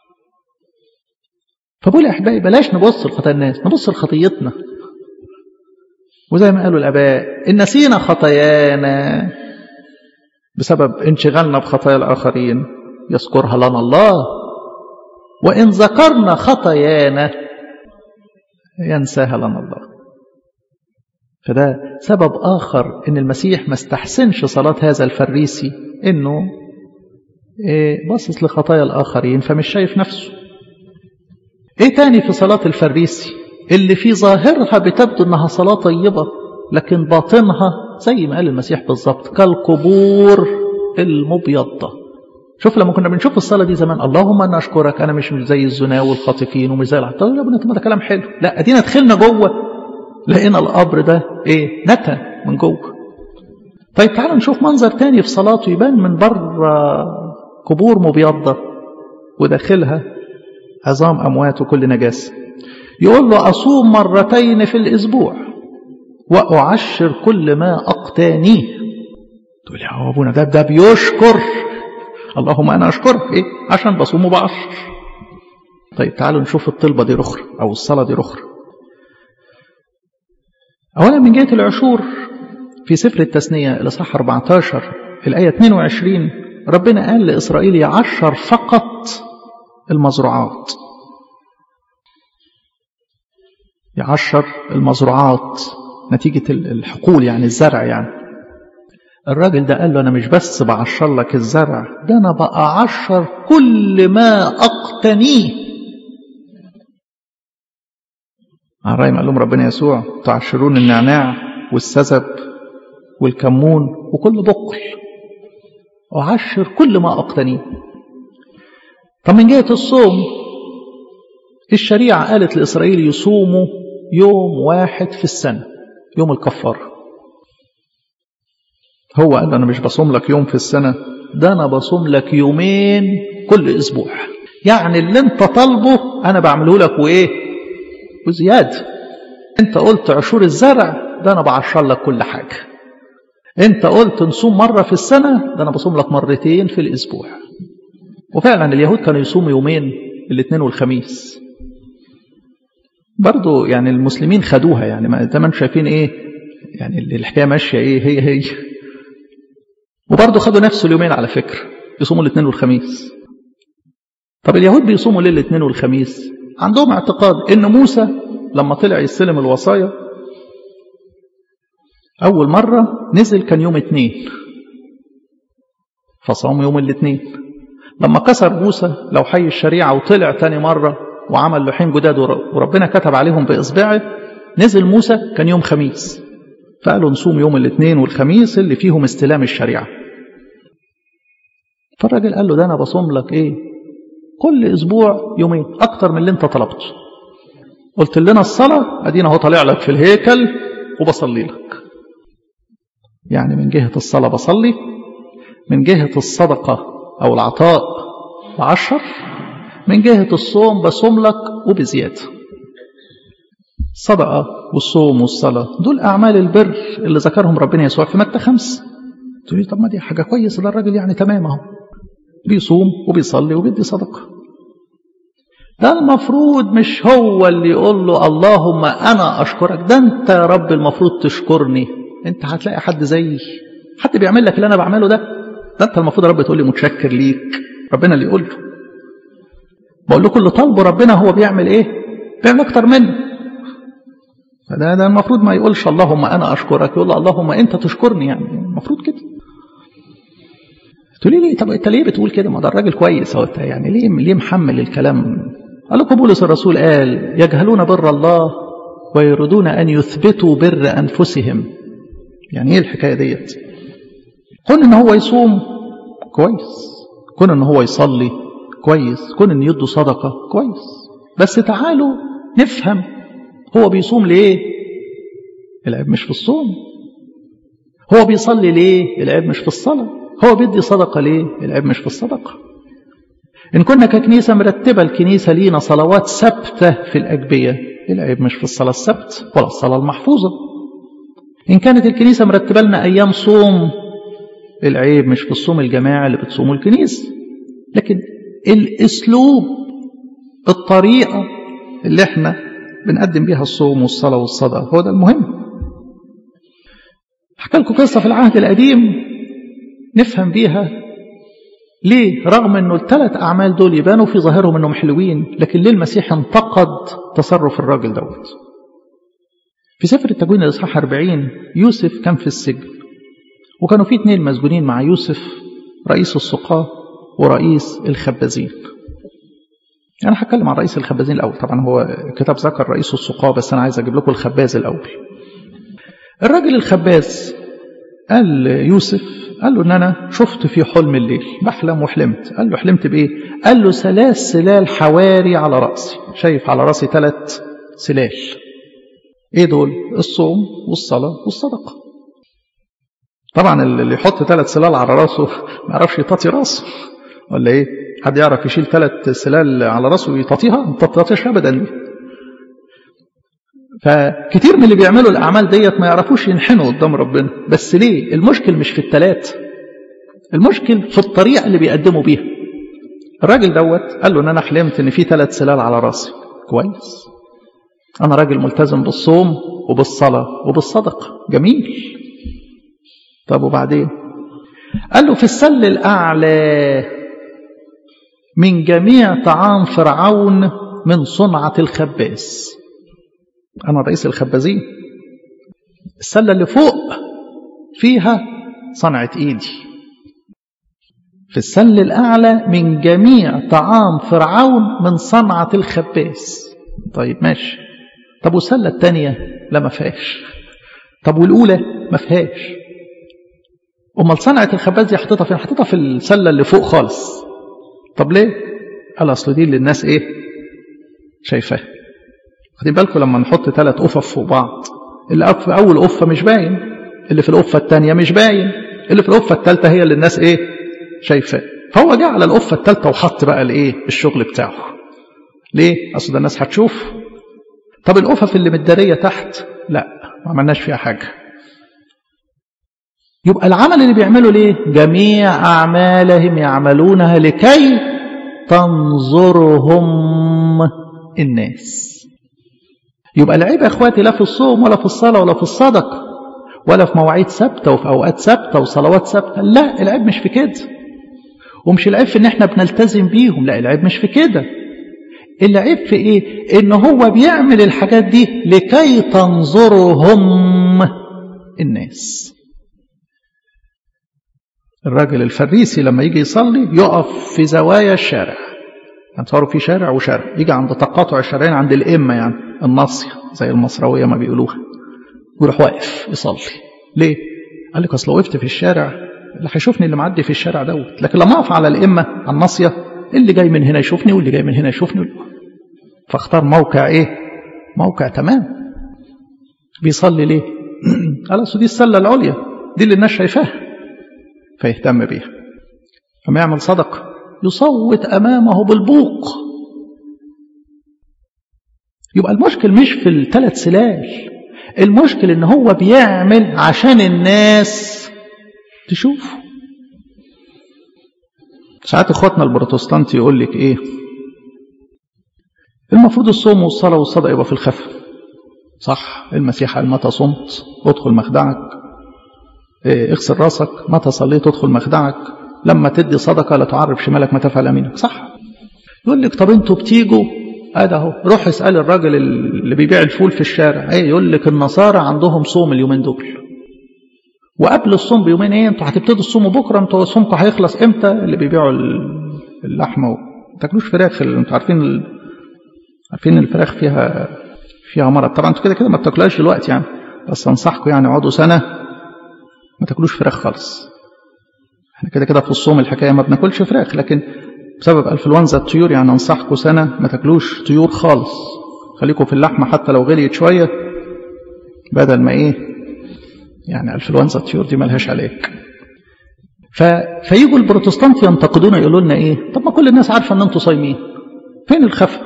فبقول يا احبائي بلاش نبص لخطايا الناس نبص لخطيتنا وزي ما قالوا الاباء ان نسينا خطايانا بسبب انشغالنا بخطايا الاخرين يذكرها لنا الله وان ذكرنا خطايانا ينساها لنا الله فده سبب آخر إن المسيح ما استحسنش صلاة هذا الفريسي إنه باصص لخطايا الآخرين فمش شايف نفسه إيه تاني في صلاة الفريسي اللي في ظاهرها بتبدو إنها صلاة طيبة لكن باطنها زي ما قال المسيح بالظبط كالقبور المبيضة شوف لما كنا بنشوف الصلاه دي زمان اللهم انا اشكرك انا مش زي الزنا والخاطفين ومش زي العطار يا ابني ده كلام حلو لا ادينا دخلنا جوه لقينا القبر ده ايه نتن من جوه طيب تعالوا نشوف منظر تاني في صلاته يبان من بره قبور مبيضة وداخلها عظام أموات وكل نجاسة يقول له أصوم مرتين في الأسبوع وأعشر كل ما أقتانيه تقول يا أبونا ده ده بيشكر اللهم أنا أشكرك إيه عشان بصوم وبعشر طيب تعالوا نشوف الطلبة دي رخرة أو الصلاة دي رخرة أولا من جهة العشور في سفر التثنية الإصحاح 14 الآية 22 ربنا قال لإسرائيل يعشر فقط المزروعات يعشر المزروعات نتيجة الحقول يعني الزرع يعني الراجل ده قال له أنا مش بس بعشر لك الزرع ده أنا بعشر كل ما أقتنيه الرأي قال لهم ربنا يسوع تعشرون النعناع والسزب والكمون وكل بقل وعشر كل ما أقتنيه طب من جهة الصوم الشريعة قالت لإسرائيل يصوموا يوم واحد في السنة يوم الكفارة هو قال أنا مش بصوم لك يوم في السنة ده أنا بصوم لك يومين كل أسبوع يعني اللي انت طالبه أنا بعمله لك وإيه وزيادة انت قلت عشور الزرع ده أنا بعشر لك كل حاجة انت قلت نصوم مرة في السنة ده انا بصوم لك مرتين في الاسبوع وفعلا اليهود كانوا يصوموا يومين الاثنين والخميس برضو يعني المسلمين خدوها يعني ما زي ما انتم شايفين ايه يعني الحكايه ماشيه ايه هي هي وبرضو خدوا نفس اليومين على فكره يصوموا الاثنين والخميس طب اليهود بيصوموا ليه الاثنين والخميس عندهم اعتقاد ان موسى لما طلع يستلم الوصايا اول مره نزل كان يوم اثنين فصام يوم الاثنين لما كسر موسى لو حي الشريعه وطلع تاني مره وعمل لوحين جداد وربنا كتب عليهم باصبعه نزل موسى كان يوم خميس فقالوا نصوم يوم الاثنين والخميس اللي فيهم استلام الشريعه فالراجل قال له ده انا بصوم لك ايه كل اسبوع يومين اكتر من اللي انت طلبته قلت لنا الصلاه ادينا اهو طالع لك في الهيكل وبصلي لك يعني من جهه الصلاه بصلي من جهه الصدقه او العطاء بعشر من جهه الصوم بصوم لك وبزياده الصدقه والصوم والصلاه دول اعمال البر اللي ذكرهم ربنا يسوع في متى خمسه تقولي طب ما دي حاجه كويسه ده الراجل يعني تمام اهو بيصوم وبيصلي وبيدي صدقة ده المفروض مش هو اللي يقول له اللهم أنا أشكرك ده أنت يا رب المفروض تشكرني أنت هتلاقي حد زيي حد بيعمل لك اللي أنا بعمله ده ده أنت المفروض يا رب تقول لي متشكر ليك ربنا اللي يقول له بقول لكم اللي طالبه ربنا هو بيعمل إيه بيعمل أكتر منه فده ده المفروض ما يقولش اللهم أنا أشكرك يقول له اللهم أنت تشكرني يعني المفروض كده تقولي لي طب انت ليه بتقول كده ما ده الراجل كويس هو يعني ليه ليه محمل الكلام قال لكم بولس الرسول قال يجهلون بر الله ويريدون ان يثبتوا بر انفسهم يعني ايه الحكايه ديت كون ان هو يصوم كويس كون ان هو يصلي كويس كون ان يدوا صدقه كويس بس تعالوا نفهم هو بيصوم ليه العيب مش في الصوم هو بيصلي ليه العيب مش في الصلاه هو بيدي صدقة ليه؟ العيب مش في الصدقة. إن كنا ككنيسة مرتبة الكنيسة لينا صلوات ثابتة في الأجبية، العيب مش في الصلاة السبت ولا الصلاة المحفوظة. إن كانت الكنيسة مرتبة لنا أيام صوم، العيب مش في الصوم الجماعي اللي بتصومه الكنيسة. لكن الأسلوب الطريقة اللي احنا بنقدم بيها الصوم والصلاة والصدقة هو ده المهم. أحكي لكم قصة في العهد القديم نفهم بيها ليه رغم انه الثلاث اعمال دول يبانوا في ظاهرهم انهم حلوين لكن ليه المسيح انتقد تصرف الراجل دوت في سفر التكوين الاصحاح 40 يوسف كان في السجن وكانوا في اثنين مسجونين مع يوسف رئيس السقاة ورئيس الخبازين انا هتكلم عن رئيس الخبازين الاول طبعا هو كتاب ذكر رئيس السقاة بس انا عايز اجيب لكم الخباز الاول الراجل الخباز قال يوسف قال له ان انا شفت في حلم الليل بحلم وحلمت قال له حلمت بايه قال له ثلاث سلال حواري على راسي شايف على راسي ثلاث سلال ايه دول الصوم والصلاه والصدقه طبعا اللي يحط ثلاث سلال على راسه ما يعرفش يطاطي راسه ولا ايه حد يعرف يشيل ثلاث سلال على راسه ويطاطيها ما تطاطيش ابدا دي فكتير من اللي بيعملوا الأعمال ديت ما يعرفوش ينحنوا قدام ربنا بس ليه المشكل مش في التلات المشكل في الطريقة اللي بيقدموا بيها الراجل دوت قال له ان انا حلمت ان في ثلاث سلال على راسي كويس انا راجل ملتزم بالصوم وبالصلاة وبالصدقة جميل طب وبعدين قال له في السل الأعلى من جميع طعام فرعون من صنعة الخباز أنا رئيس الخبازين السلة اللي فوق فيها صنعة إيدي في السل الأعلى من جميع طعام فرعون من صنعة الخباز طيب ماشي طب والسلة الثانية لا ما فيهاش طب والأولى ما فيهاش أمال صنعة الخباز دي حطيتها فين حطيتها في السلة اللي فوق خالص طب ليه قال أصل دي اللي الناس إيه شايفاها خدين بالكم لما نحط ثلاث قفف فوق بعض اللي في اول قفه مش باين اللي في القفه الثانيه مش باين اللي في القفه الثالثه هي اللي الناس ايه شايفاه فهو جه على القفه الثالثه وحط بقى الايه الشغل بتاعه ليه اصل ده الناس هتشوف طب القفف اللي متداريه تحت لا ما عملناش فيها حاجه يبقى العمل اللي بيعمله ليه جميع أعمالهم يعملونها لكي تنظرهم الناس يبقى العيب يا اخواتي لا في الصوم ولا في الصلاة ولا في الصدقة ولا في مواعيد ثابتة وفي أوقات ثابتة وصلوات ثابتة لا العيب مش في كده ومش العيب في ان احنا بنلتزم بيهم لا العيب مش في كده العيب في ايه ان هو بيعمل الحاجات دي لكي تنظرهم الناس الراجل الفريسي لما يجي يصلي يقف في زوايا الشارع هنصوروا في شارع وشارع يجي عند تقاطع الشارعين عند الإمة يعني الناصية زي المصروية ما بيقولوها ويروح واقف يصلي ليه؟ قال لك أصل وقفت في الشارع اللي هيشوفني اللي معدي في الشارع دوت لكن لما أقف على الإمة على الناصية اللي جاي من هنا يشوفني واللي جاي من هنا يشوفني فاختار موقع إيه؟ موقع تمام بيصلي ليه؟ قال أصل دي السلة العليا دي اللي الناس شايفاها فيهتم بيها فما يعمل صدقه يصوت أمامه بالبوق يبقى المشكل مش في الثلاث سلال المشكل ان هو بيعمل عشان الناس تشوف ساعات اخواتنا البروتستانت يقول لك ايه المفروض الصوم والصلاة والصدقة يبقى في الخفة صح المسيح قال متى صمت ادخل مخدعك إيه اغسل راسك متى صليت ادخل مخدعك لما تدي صدقة لا تعرف شمالك ما تفعل يمينك صح يقول لك طب انتوا بتيجوا ادي اهو روح اسال الراجل اللي بيبيع الفول في الشارع ايه يقول لك النصارى عندهم صوم اليومين دول وقبل الصوم بيومين ايه انتوا هتبتدوا تصوموا بكره انتوا صومكم هيخلص امتى اللي بيبيعوا اللحمه ما تاكلوش فراخ انتوا عارفين ال... عارفين الفراخ فيها فيها مرض طبعا انتوا كده كده ما بتاكلوهاش دلوقتي يعني بس انصحكم يعني اقعدوا سنه ما تاكلوش فراخ خالص احنا كده كده في الصوم الحكايه ما بناكلش فراخ لكن بسبب انفلونزا الطيور يعني انصحكم سنه ما تاكلوش طيور خالص خليكم في اللحمه حتى لو غليت شويه بدل ما ايه يعني انفلونزا الطيور دي ملهاش عليك ف... فيجوا البروتستانت ينتقدونا يقولوا لنا ايه طب ما كل الناس عارفه ان انتوا صايمين فين الخفه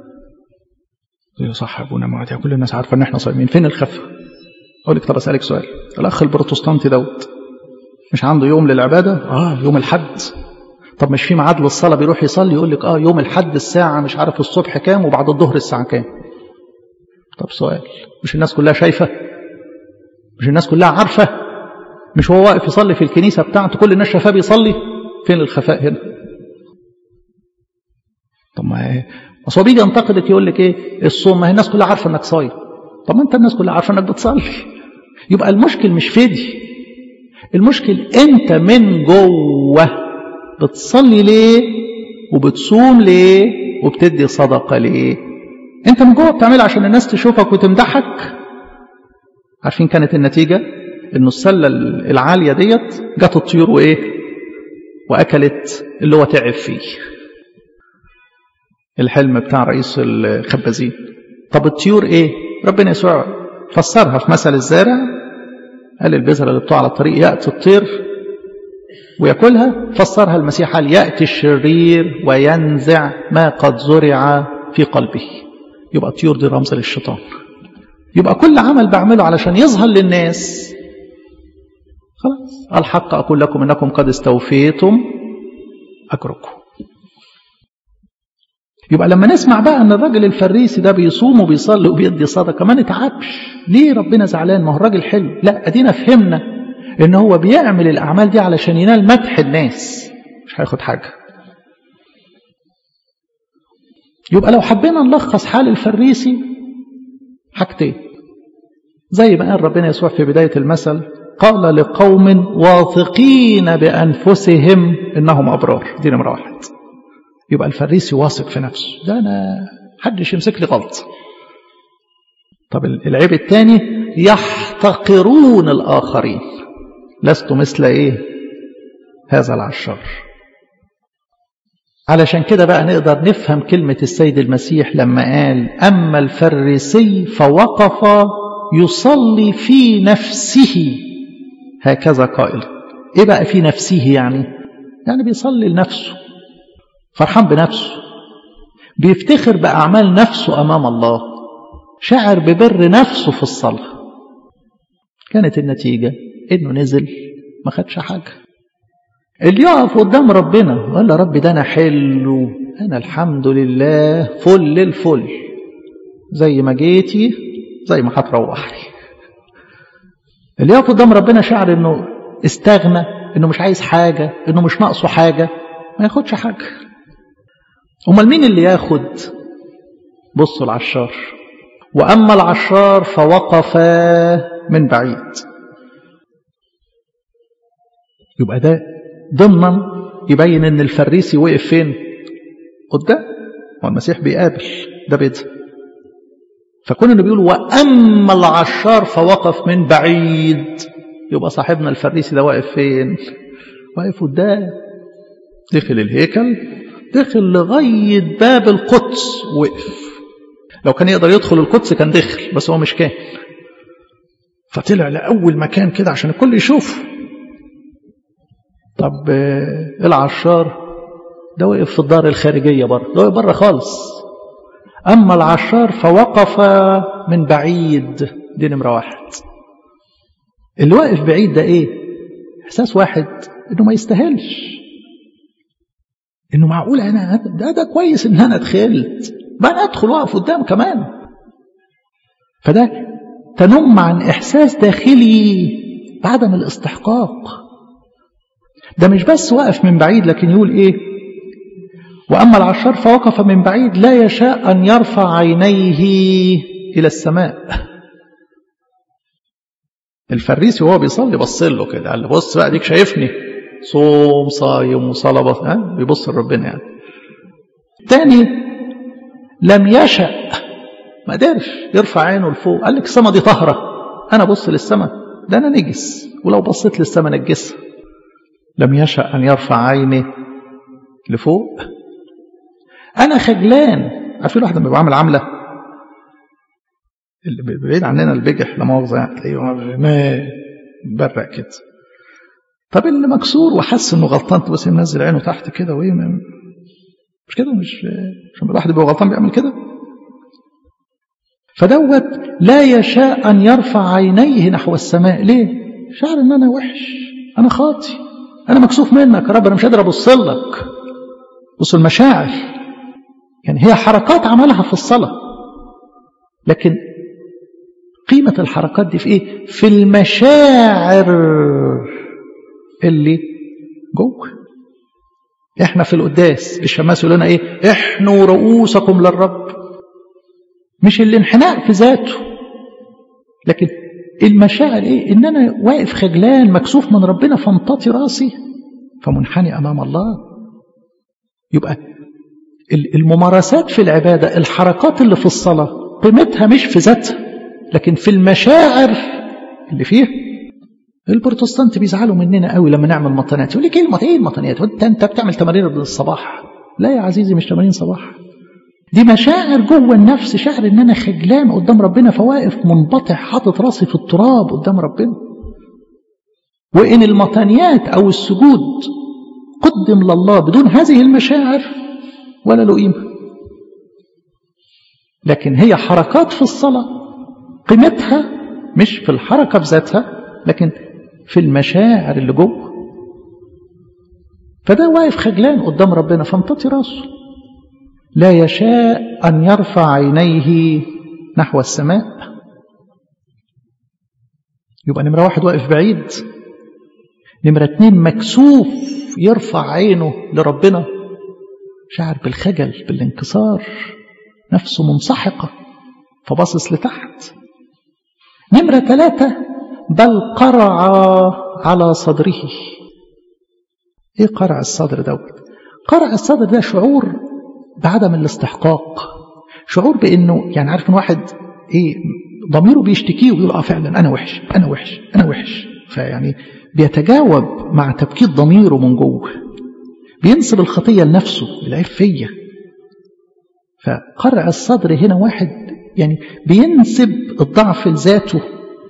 صح يا ابونا معدي كل الناس عارفه ان احنا صايمين فين الخفه اقول لك طب اسالك سؤال الاخ البروتستانتي دوت مش عنده يوم للعبادة آه يوم الحد طب مش في ميعاد للصلاة بيروح يصلي يقول لك آه يوم الحد الساعة مش عارف الصبح كام وبعد الظهر الساعة كام طب سؤال مش الناس كلها شايفة مش الناس كلها عارفة مش هو واقف يصلي في الكنيسة بتاعته كل الناس شايفاه بيصلي فين الخفاء هنا طب ما بس هو بيجي ينتقدك يقول لك ايه الصوم ما هي الناس كلها عارفه انك صايم طب ما انت الناس كلها عارفه انك بتصلي يبقى المشكل مش فدي المشكل انت من جوه بتصلي ليه وبتصوم ليه وبتدي صدقة ليه انت من جوه بتعمل عشان الناس تشوفك وتمدحك عارفين كانت النتيجة انه السلة العالية ديت جت الطيور وايه واكلت اللي هو تعب فيه الحلم بتاع رئيس الخبازين طب الطيور ايه ربنا يسوع فسرها في مثل الزارع قال البذرة اللي بتوع على الطريق يأتي الطير ويأكلها فسرها المسيح قال يأتي الشرير وينزع ما قد زرع في قلبه يبقى الطيور دي رمز للشيطان يبقى كل عمل بعمله علشان يظهر للناس خلاص الحق أقول لكم إنكم قد استوفيتم أجركم يبقى لما نسمع بقى ان الراجل الفريسي ده بيصوم وبيصلي وبيدي صدقه ما نتعبش ليه ربنا زعلان ما هو الراجل حلو لا ادينا فهمنا ان هو بيعمل الاعمال دي علشان ينال مدح الناس مش هياخد حاجه يبقى لو حبينا نلخص حال الفريسي حاجتين زي ما قال ربنا يسوع في بدايه المثل قال لقوم واثقين بانفسهم انهم ابرار دي نمره واحد يبقى الفريسي واثق في نفسه ده أنا حدش يمسك لي غلط طب العيب الثاني يحتقرون الآخرين لست مثل إيه هذا العشار علشان كده بقى نقدر نفهم كلمة السيد المسيح لما قال أما الفريسي فوقف يصلي في نفسه هكذا قائل إيه بقى في نفسه يعني يعني بيصلي لنفسه فرحان بنفسه بيفتخر بأعمال نفسه أمام الله شعر ببر نفسه في الصلاة كانت النتيجة إنه نزل ما خدش حاجة اللي يقف قدام ربنا وقال له رب ده أنا حلو أنا الحمد لله فل الفل زي ما جيتي زي ما هتروحي اللي يقف قدام ربنا شعر انه استغنى انه مش عايز حاجة انه مش ناقصه حاجة ما ياخدش حاجة امال مين اللي ياخد بصوا العشار واما العشار فوقف من بعيد يبقى ده ضمنا يبين ان الفريسي وقف فين قدام والمسيح بيقابل ده بيتها فكون انه بيقول واما العشار فوقف من بعيد يبقى صاحبنا الفريسي ده واقف فين واقف قدام دخل الهيكل دخل لغايه باب القدس وقف لو كان يقدر يدخل القدس كان دخل بس هو مش كان فطلع لاول مكان كده عشان الكل يشوف طب العشار ده وقف في الدار الخارجيه بره ده وقف بره خالص أما العشار فوقف من بعيد دي نمرة واحد اللي واقف بعيد ده إيه إحساس واحد إنه ما يستاهلش إنه معقول أنا ده ده كويس إن أنا دخلت بقى أدخل وأقف قدام كمان فده تنم عن إحساس داخلي بعدم الاستحقاق ده مش بس واقف من بعيد لكن يقول إيه وأما العشار فوقف من بعيد لا يشاء أن يرفع عينيه إلى السماء الفريسي وهو بيصلي بص له كده قال له بص بقى ديك شايفني صوم صايم وصلبة ها بيبص لربنا يعني تاني لم يشأ ما قدرش يرفع عينه لفوق قال لك السما دي طهرة أنا بص للسما ده أنا نجس ولو بصيت للسما نجسها لم يشأ أن يرفع عينه لفوق انا خجلان عارفين الواحد لما بيبقى عامل عامله اللي بعيد عننا البجح لا مؤاخذه يعني تلاقيه ما برق كده طب اللي مكسور وحس انه غلطان تبص منزل عينه تحت كده وايه مش كده مش عشان الواحد بيبقى غلطان بيعمل كده فدوت لا يشاء ان يرفع عينيه نحو السماء ليه شعر ان انا وحش انا خاطي انا مكسوف منك يا رب انا مش قادر ابص لك بصوا المشاعر يعني هي حركات عملها في الصلاة لكن قيمة الحركات دي في ايه في المشاعر اللي جوه احنا في القداس الشماس يقول لنا ايه احنوا رؤوسكم للرب مش الانحناء في ذاته لكن المشاعر ايه ان انا واقف خجلان مكسوف من ربنا فانططي راسي فمنحني امام الله يبقى الممارسات في العبادة الحركات اللي في الصلاة قيمتها مش في ذاتها لكن في المشاعر اللي فيها البروتستانت بيزعلوا مننا قوي لما نعمل مطنيات يقول لك ايه ايه المطنيات وانت انت بتعمل تمارين الصباح لا يا عزيزي مش تمارين صباح دي مشاعر جوه النفس شعر ان انا خجلان قدام ربنا فواقف منبطح حاطط راسي في التراب قدام ربنا وان المطنيات او السجود قدم لله بدون هذه المشاعر ولا له قيمة لكن هي حركات في الصلاة قيمتها مش في الحركة بذاتها لكن في المشاعر اللي جوه فده واقف خجلان قدام ربنا فانتطي راسه لا يشاء أن يرفع عينيه نحو السماء يبقى نمرة واحد واقف بعيد نمرة اتنين مكسوف يرفع عينه لربنا شعر بالخجل بالانكسار نفسه منسحقة فباصص لتحت نمرة ثلاثة بل قرع على صدره ايه قرع الصدر دوت قرع الصدر ده شعور بعدم الاستحقاق شعور بانه يعني عارف ان واحد ايه ضميره بيشتكيه ويقول اه فعلا انا وحش انا وحش انا وحش فيعني بيتجاوب مع تبكيت ضميره من جوه بينسب الخطية لنفسه العيب فيا فقرع الصدر هنا واحد يعني بينسب الضعف لذاته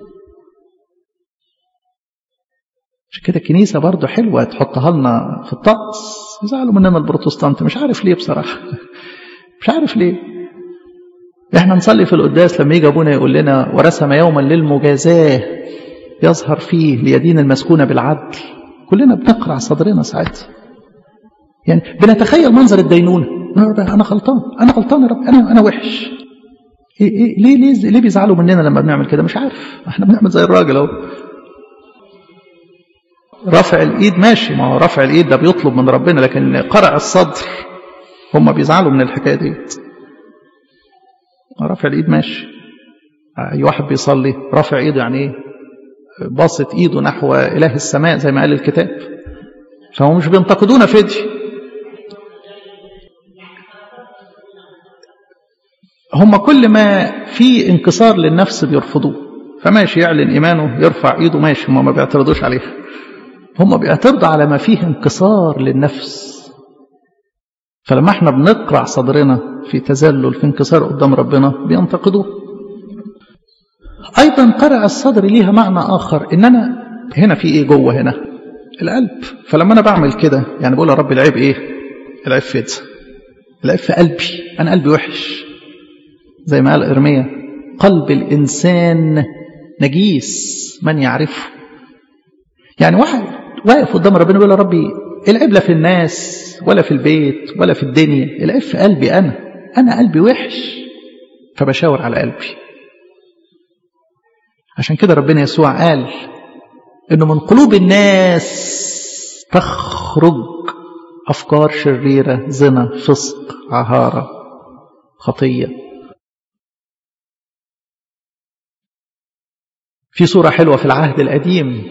عشان كده الكنيسة برضه حلوة تحطها لنا في الطقس يزعلوا مننا البروتستانت مش عارف ليه بصراحة مش عارف ليه احنا نصلي في القداس لما يجي ابونا يقول لنا ورسم يوما للمجازاة يظهر فيه ليدين المسكونة بالعدل كلنا بنقرع صدرنا ساعتها يعني بنتخيل منظر الدينونة أنا غلطان أنا غلطان يا رب أنا أنا وحش إيه إيه ليه ليه ليه بيزعلوا مننا لما بنعمل كده مش عارف احنا بنعمل زي الراجل اهو رفع الايد ماشي ما هو رفع الايد ده بيطلب من ربنا لكن قرع الصدر هم بيزعلوا من الحكايه ديت رفع الايد ماشي اي واحد بيصلي رفع ايده يعني ايه باصت ايده نحو اله السماء زي ما قال الكتاب فهم مش بينتقدونا في دي هم كل ما في انكسار للنفس بيرفضوه فماشي يعلن ايمانه يرفع ايده ماشي هم ما بيعترضوش عليه هم بيعترضوا على ما فيه انكسار للنفس فلما احنا بنقرع صدرنا في تذلل في انكسار قدام ربنا بينتقدوه ايضا قرع الصدر ليها معنى اخر ان انا هنا في ايه جوه هنا القلب فلما انا بعمل كده يعني بقول يا رب العيب ايه العيب في العيب في قلبي انا قلبي وحش زي ما قال ارميا قلب الانسان نجيس من يعرفه يعني واحد واقف قدام ربنا بيقول يا ربي العيب لا في الناس ولا في البيت ولا في الدنيا العيب في قلبي انا انا قلبي وحش فبشاور على قلبي عشان كده ربنا يسوع قال انه من قلوب الناس تخرج افكار شريره زنا فسق عهاره خطيه في صوره حلوه في العهد القديم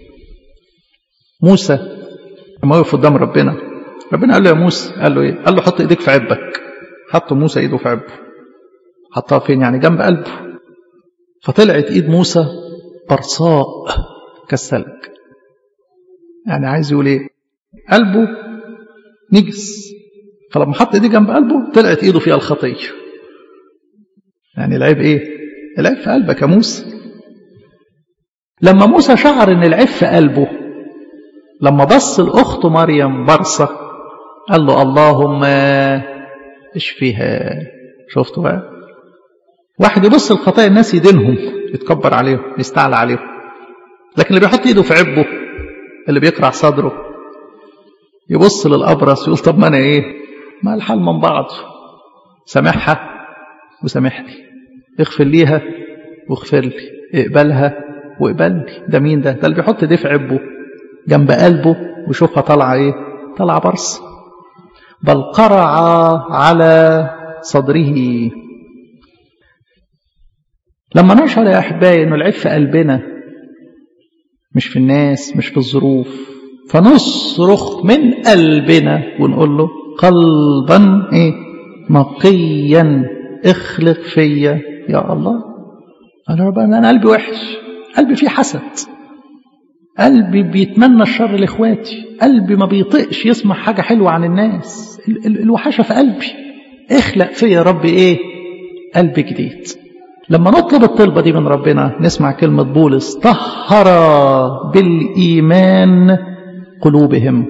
موسى لما وقف قدام ربنا ربنا قال له يا موسى قال له ايه قال له حط ايديك في عبك حط موسى ايده في عبه حطها فين يعني جنب قلبه فطلعت ايد موسى برصاء كالثلج يعني عايز يقول ايه قلبه نجس فلما حط ايديه جنب قلبه طلعت ايده فيها الخطيه يعني العيب ايه العيب في قلبك يا موسى لما موسى شعر ان العيب في قلبه لما بص لاخته مريم برصه قال له اللهم اشفيها شفتوا بقى واحد يبص لخطايا الناس يدينهم يتكبر عليهم يستعلى عليهم لكن اللي بيحط ايده في عبه اللي بيقرع صدره يبص للابرص يقول طب ما انا ايه ما الحال من بعض سامحها وسامحني اغفر ليها واغفر لي اقبلها واقبلني ده مين ده ده اللي بيحط ايديه في عبه جنب قلبه ويشوفها طالعه ايه طالعه برص بل قرع على صدره لما نشعر يا احبائي انه العيب في قلبنا مش في الناس مش في الظروف فنصرخ من قلبنا ونقول له قلبا ايه نقيا اخلق فيا يا الله انا ربنا انا قلبي وحش قلبي فيه حسد قلبي بيتمنى الشر لاخواتي قلبي ما بيطقش يسمع حاجه حلوه عن الناس ال ال الوحشه في قلبي اخلق فيا يا رب ايه قلب جديد لما نطلب الطلبه دي من ربنا نسمع كلمه بولس طهر بالايمان قلوبهم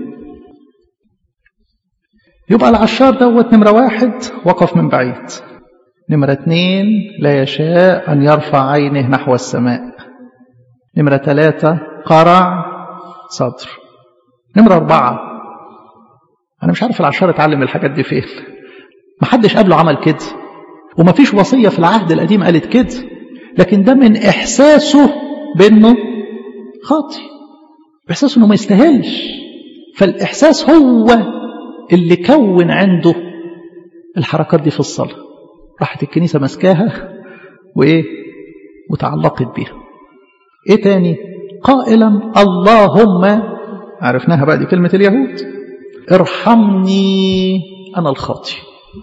يبقى العشار دوت نمره واحد وقف من بعيد نمرة اتنين لا يشاء أن يرفع عينه نحو السماء نمرة ثلاثة قرع صدر نمرة أربعة أنا مش عارف العشار اتعلم الحاجات دي فين ما حدش قبله عمل كده وما فيش وصية في العهد القديم قالت كده لكن ده من إحساسه بأنه خاطي إحساسه أنه ما يستاهلش فالإحساس هو اللي كون عنده الحركات دي في الصلاة راحت الكنيسة مسكاها وإيه وتعلقت بيها إيه تاني قائلا اللهم عرفناها بقى دي كلمة اليهود ارحمني أنا الخاطي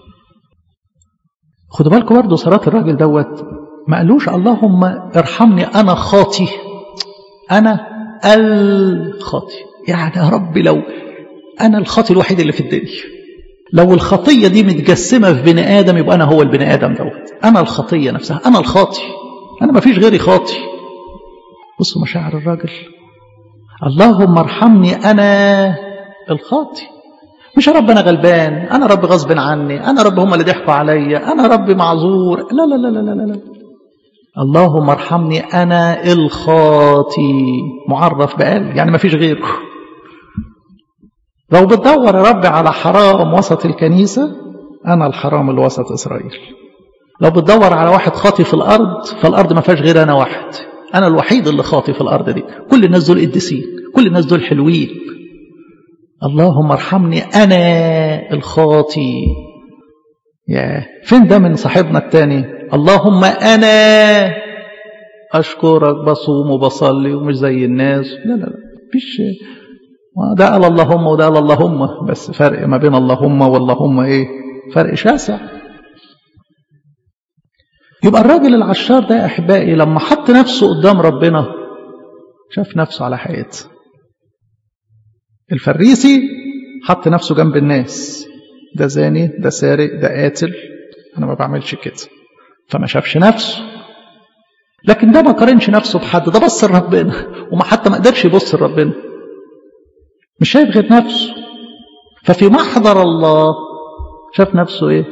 خدوا بالكم برضه صلاة الراجل دوت ما قالوش اللهم ارحمني أنا خاطي أنا الخاطي يعني يا رب لو أنا الخاطي الوحيد اللي في الدنيا لو الخطية دي متجسمة في بني آدم يبقى أنا هو البني آدم دوت أنا الخطية نفسها أنا الخاطي أنا ما فيش غيري خاطي بصوا مشاعر الراجل اللهم ارحمني أنا الخاطي مش يا رب أنا غلبان أنا رب غصب عني أنا رب هم اللي ضحكوا عليا أنا رب معذور لا لا لا لا لا لا اللهم ارحمني أنا الخاطي معرف بقال يعني ما فيش غيره لو بتدور يا رب على حرام وسط الكنيسة أنا الحرام اللي وسط إسرائيل لو بتدور على واحد خاطي في الأرض فالأرض ما فيهاش غير أنا واحد أنا الوحيد اللي خاطي في الأرض دي كل الناس دول قديسين كل الناس دول حلوين اللهم ارحمني أنا الخاطي يا فين ده من صاحبنا التاني اللهم أنا أشكرك بصوم وبصلي ومش زي الناس لا لا لا مفيش ده قال اللهم وده قال اللهم بس فرق ما بين اللهم واللهم ايه فرق شاسع يبقى الراجل العشار ده يا احبائي لما حط نفسه قدام ربنا شاف نفسه على حقيقته الفريسي حط نفسه جنب الناس ده زاني ده سارق ده قاتل انا ما بعملش كده فما شافش نفسه لكن ده ما قارنش نفسه بحد ده بص لربنا وما حتى ما قدرش يبص لربنا مش شايف غير نفسه ففي محضر الله شاف نفسه ايه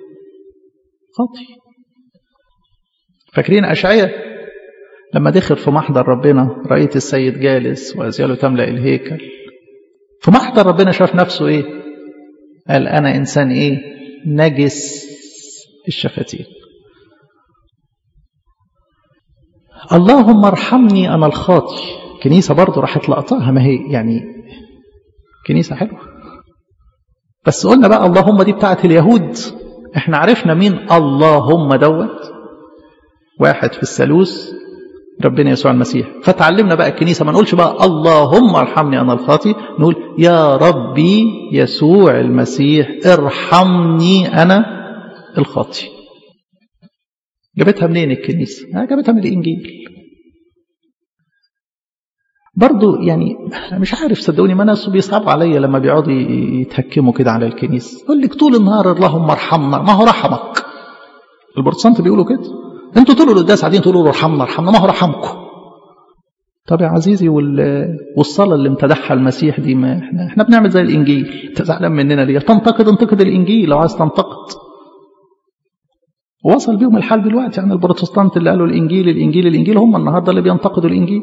خاطي فاكرين أشعية لما دخل في محضر ربنا رأيت السيد جالس وأزياله تملأ الهيكل في محضر ربنا شاف نفسه ايه قال أنا إنسان ايه نجس الشفتين اللهم ارحمني أنا الخاطي كنيسة برضه راحت لقطاها ما هي يعني كنيسة حلوة بس قلنا بقى اللهم دي بتاعت اليهود احنا عرفنا مين اللهم دوت واحد في الثالوث ربنا يسوع المسيح فتعلمنا بقى الكنيسة ما نقولش بقى اللهم ارحمني أنا الخاطي نقول يا ربي يسوع المسيح ارحمني أنا الخاطي جابتها منين الكنيسة جابتها من الإنجيل برضو يعني مش عارف صدقوني ما ناس بيصعبوا عليا لما بيقعدوا يتهكموا كده على الكنيسة يقول لك طول النهار اللهم ارحمنا ما هو رحمك البروتستانت بيقولوا كده انتوا طول القداس قاعدين تقولوا ارحمنا ارحمنا ما هو رحمكم طب يا عزيزي والصلاة اللي امتدحها المسيح دي ما احنا احنا بنعمل زي الانجيل انت زعلان مننا ليه تنتقد انتقد الانجيل لو عايز تنتقد وصل بيهم الحال دلوقتي عن البروتستانت اللي قالوا الانجيل الانجيل الانجيل هم النهارده اللي بينتقدوا الانجيل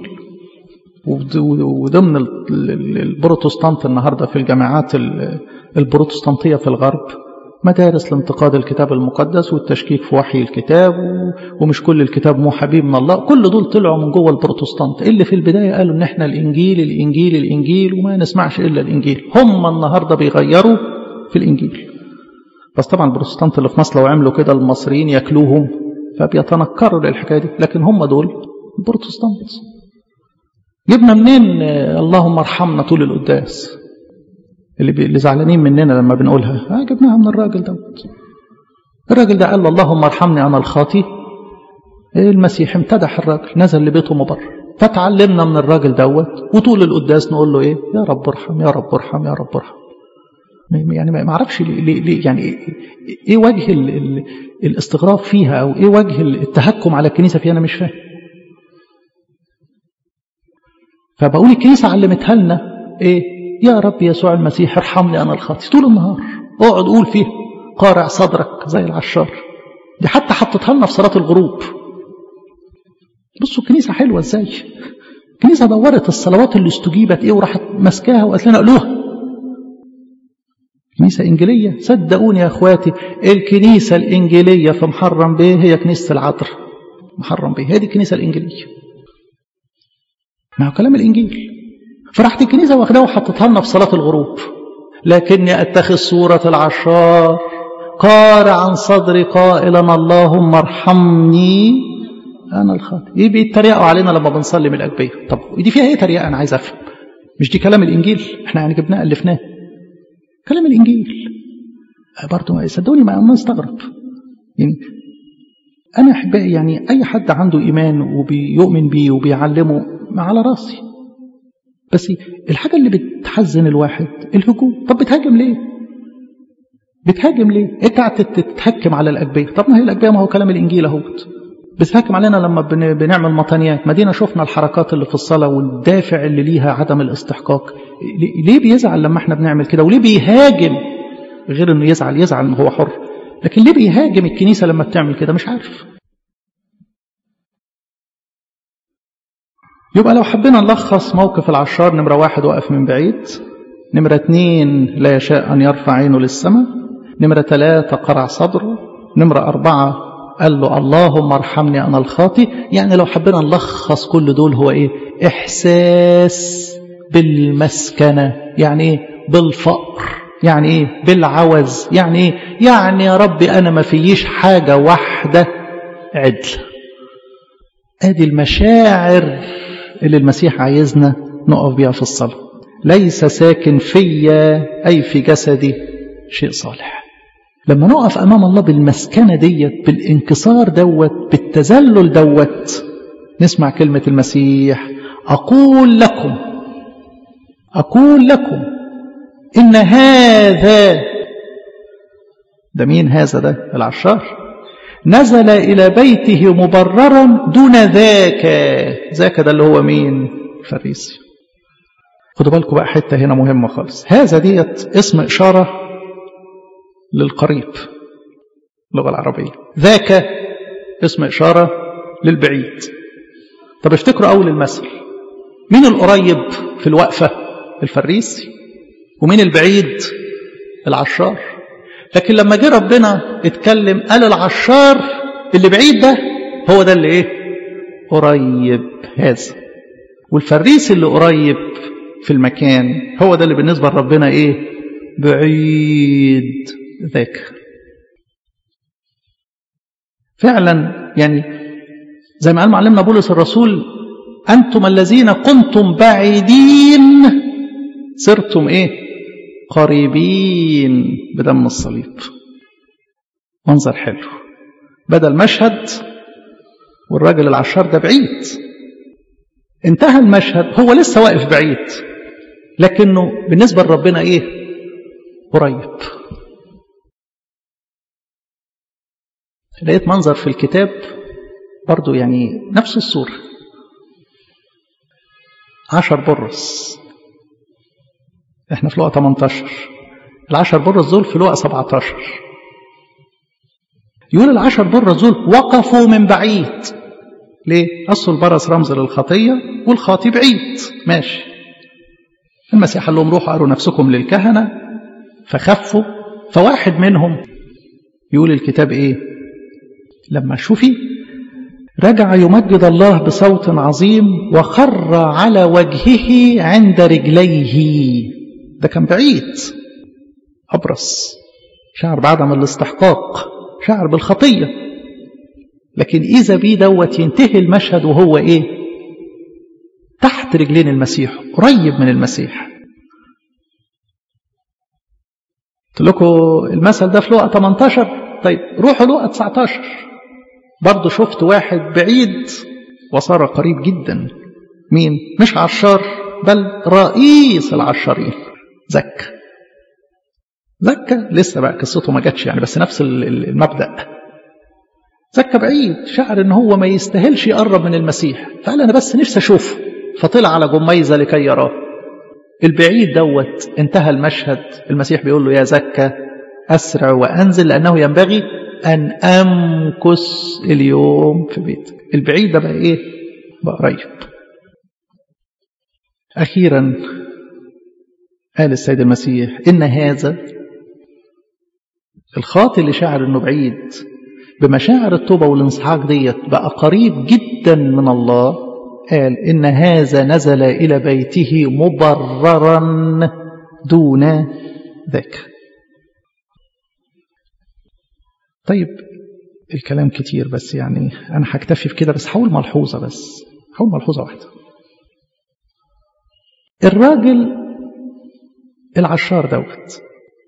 وضمن البروتستانت النهارده في الجامعات البروتستانتيه في الغرب مدارس لانتقاد الكتاب المقدس والتشكيك في وحي الكتاب ومش كل الكتاب مو حبيب من الله كل دول طلعوا من جوه البروتستانت اللي في البدايه قالوا ان احنا الانجيل الانجيل الانجيل وما نسمعش الا الانجيل هم النهارده بيغيروا في الانجيل بس طبعا البروتستانت اللي في مصر لو عملوا كده المصريين ياكلوهم فبيتنكروا للحكايه دي لكن هم دول البروتستانت جبنا منين اللهم ارحمنا طول القداس اللي, بي... اللي زعلانين مننا لما بنقولها آه جبناها من الراجل دوت الراجل ده قال اللهم ارحمني انا الخاطي المسيح امتدح الراجل نزل لبيته مبرر فتعلمنا من الراجل دوت وطول القداس نقول له ايه يا رب ارحم يا رب ارحم يا رب ارحم يعني ما اعرفش ليه, ليه يعني ايه وجه ال ال الاستغراب فيها او ايه وجه التهكم على الكنيسه فيها انا مش فاهم فبقول الكنيسه علمتها لنا ايه يا رب يسوع المسيح ارحمني انا الخاطي طول النهار اقعد قول فيه قارع صدرك زي العشار دي حتى حطتها لنا في صلاه الغروب بصوا الكنيسه حلوه ازاي الكنيسه دورت الصلوات اللي استجيبت ايه وراحت ماسكاها وقالت لنا قالوها كنيسة إنجيلية صدقوني يا أخواتي الكنيسة الإنجيلية في محرم بيه هي كنيسة العطر محرم بيه هي دي الكنيسة الإنجيلية ما هو كلام الإنجيل فراحت الكنيسة واخدها وحطتها لنا في صلاة الغروب لكني أتخذ صورة العشار قارع عن صدري قائلا اللهم ارحمني أنا الخاطئ إيه بيتريقوا علينا لما بنصلي من الأجبية طب دي فيها إيه تريقة أنا عايز أفهم مش دي كلام الإنجيل إحنا يعني جبناه ألفناه كلام الإنجيل برضه صدقوني ما نستغرب يعني أنا أحبائي يعني أي حد عنده إيمان وبيؤمن بيه وبيعلمه ما على راسي بس الحاجة اللي بتحزن الواحد الهجوم طب بتهاجم ليه بتهاجم ليه انت قاعد تتهكم على الأجبية طب ما هي الأجبية ما هو كلام الإنجيل اهوت بتهاجم علينا لما بنعمل مطانيات مدينة شفنا الحركات اللي في الصلاة والدافع اللي ليها عدم الاستحقاق ليه بيزعل لما احنا بنعمل كده وليه بيهاجم غير انه يزعل يزعل هو حر لكن ليه بيهاجم الكنيسة لما بتعمل كده مش عارف يبقى لو حبينا نلخص موقف العشار نمرة واحد وقف من بعيد نمرة اتنين لا يشاء أن يرفع عينه للسماء نمرة ثلاثة قرع صدره نمرة أربعة قال له اللهم ارحمني أنا الخاطي يعني لو حبينا نلخص كل دول هو إيه إحساس بالمسكنة يعني إيه بالفقر يعني إيه بالعوز يعني إيه يعني يا ربي أنا ما فيش حاجة واحدة عدل ادي المشاعر اللي المسيح عايزنا نقف بيها في الصلاة ليس ساكن فيا أي في جسدي شيء صالح لما نقف أمام الله بالمسكنة ديت بالانكسار دوت بالتذلل دوت نسمع كلمة المسيح أقول لكم أقول لكم إن هذا ده مين هذا ده العشار نزل إلى بيته مبررا دون ذاك ذاك ده اللي هو مين الفريسي خدوا بالكم بقى حتة هنا مهمة خالص هذا ديت اسم إشارة للقريب اللغة العربية ذاك اسم إشارة للبعيد طب افتكروا أول المثل مين القريب في الوقفة الفريسي ومين البعيد العشار لكن لما جه ربنا اتكلم قال العشار اللي بعيد ده هو ده اللي ايه قريب هذا والفريس اللي قريب في المكان هو ده اللي بالنسبة لربنا ايه بعيد ذاك فعلا يعني زي ما قال معلمنا بولس الرسول أنتم الذين كنتم بعيدين صرتم ايه قريبين بدم الصليب منظر حلو بدل مشهد والراجل العشار ده بعيد انتهى المشهد هو لسه واقف بعيد لكنه بالنسبة لربنا ايه قريب لقيت منظر في الكتاب برضو يعني نفس الصورة عشر برص احنا في لقى 18 العشر برص دول في لقى 17 يقول العشر برص دول وقفوا من بعيد ليه؟ أصل البرص رمز للخطية والخاطي بعيد ماشي المسيح قال لهم روحوا أروا نفسكم للكهنة فخفوا فواحد منهم يقول الكتاب إيه لما شوفي رجع يمجد الله بصوت عظيم وخر على وجهه عند رجليه ده كان بعيد أبرص شعر بعدم الاستحقاق شعر بالخطية لكن إذا بيه دوت ينتهي المشهد وهو إيه تحت رجلين المسيح قريب من المسيح قلت لكم المثل ده في لقى 18 طيب روحوا لقى 19 برضه شفت واحد بعيد وصار قريب جدا مين مش عشار بل رئيس العشارين زكى زكى لسه بقى قصته ما جاتش يعني بس نفس المبدأ زكى بعيد شعر ان هو ما يستاهلش يقرب من المسيح فقال انا بس نفسي اشوفه فطلع على جميزه لكي يراه البعيد دوت انتهى المشهد المسيح بيقول له يا زكى اسرع وانزل لانه ينبغي ان امكث اليوم في بيتك البعيد ده بقى ايه بقى قريب اخيرا قال السيد المسيح ان هذا الخاطئ اللي شعر انه بعيد بمشاعر التوبة والانصحاق ديت بقى قريب جدا من الله قال إن هذا نزل إلى بيته مبررا دون ذاك طيب الكلام كتير بس يعني أنا هكتفي بكده بس حول ملحوظة بس حول ملحوظة واحدة الراجل العشار دوت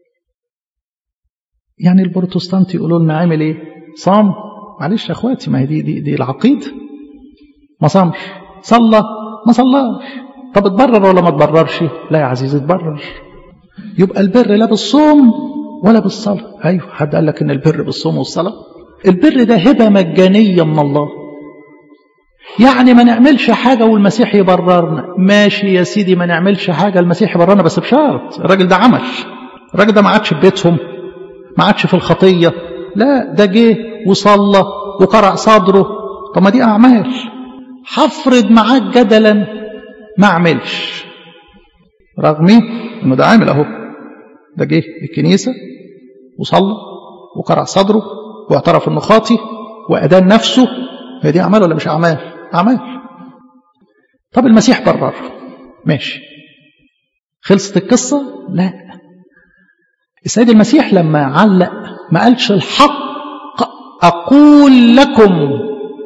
يعني البروتستانت يقولوا لنا عامل ايه صام معلش يا اخواتي ما هي دي دي, دي العقيده ما صامش صلى ما صلاش طب اتبرر ولا ما اتبررش لا يا عزيزي اتبرر يبقى البر لا بالصوم ولا بالصلاه ايوه حد قال لك ان البر بالصوم والصلاه البر ده هبه مجانيه من الله يعني ما نعملش حاجه والمسيح يبررنا ماشي يا سيدي ما نعملش حاجه المسيح يبررنا بس بشرط الراجل ده عمل الراجل ده ما عادش في بيتهم ما عادش في الخطيه لا ده جه وصلى وقرأ صدره طب ما دي أعمال هفرض معاك جدلا ما اعملش رغم انه ده عامل اهو ده جه الكنيسه وصلى وقرع صدره واعترف انه خاطي وادان نفسه هي دي اعمال ولا مش اعمال؟ اعمال طب المسيح برر ماشي خلصت القصه؟ لا السيد المسيح لما علق ما قالش الحق أقول لكم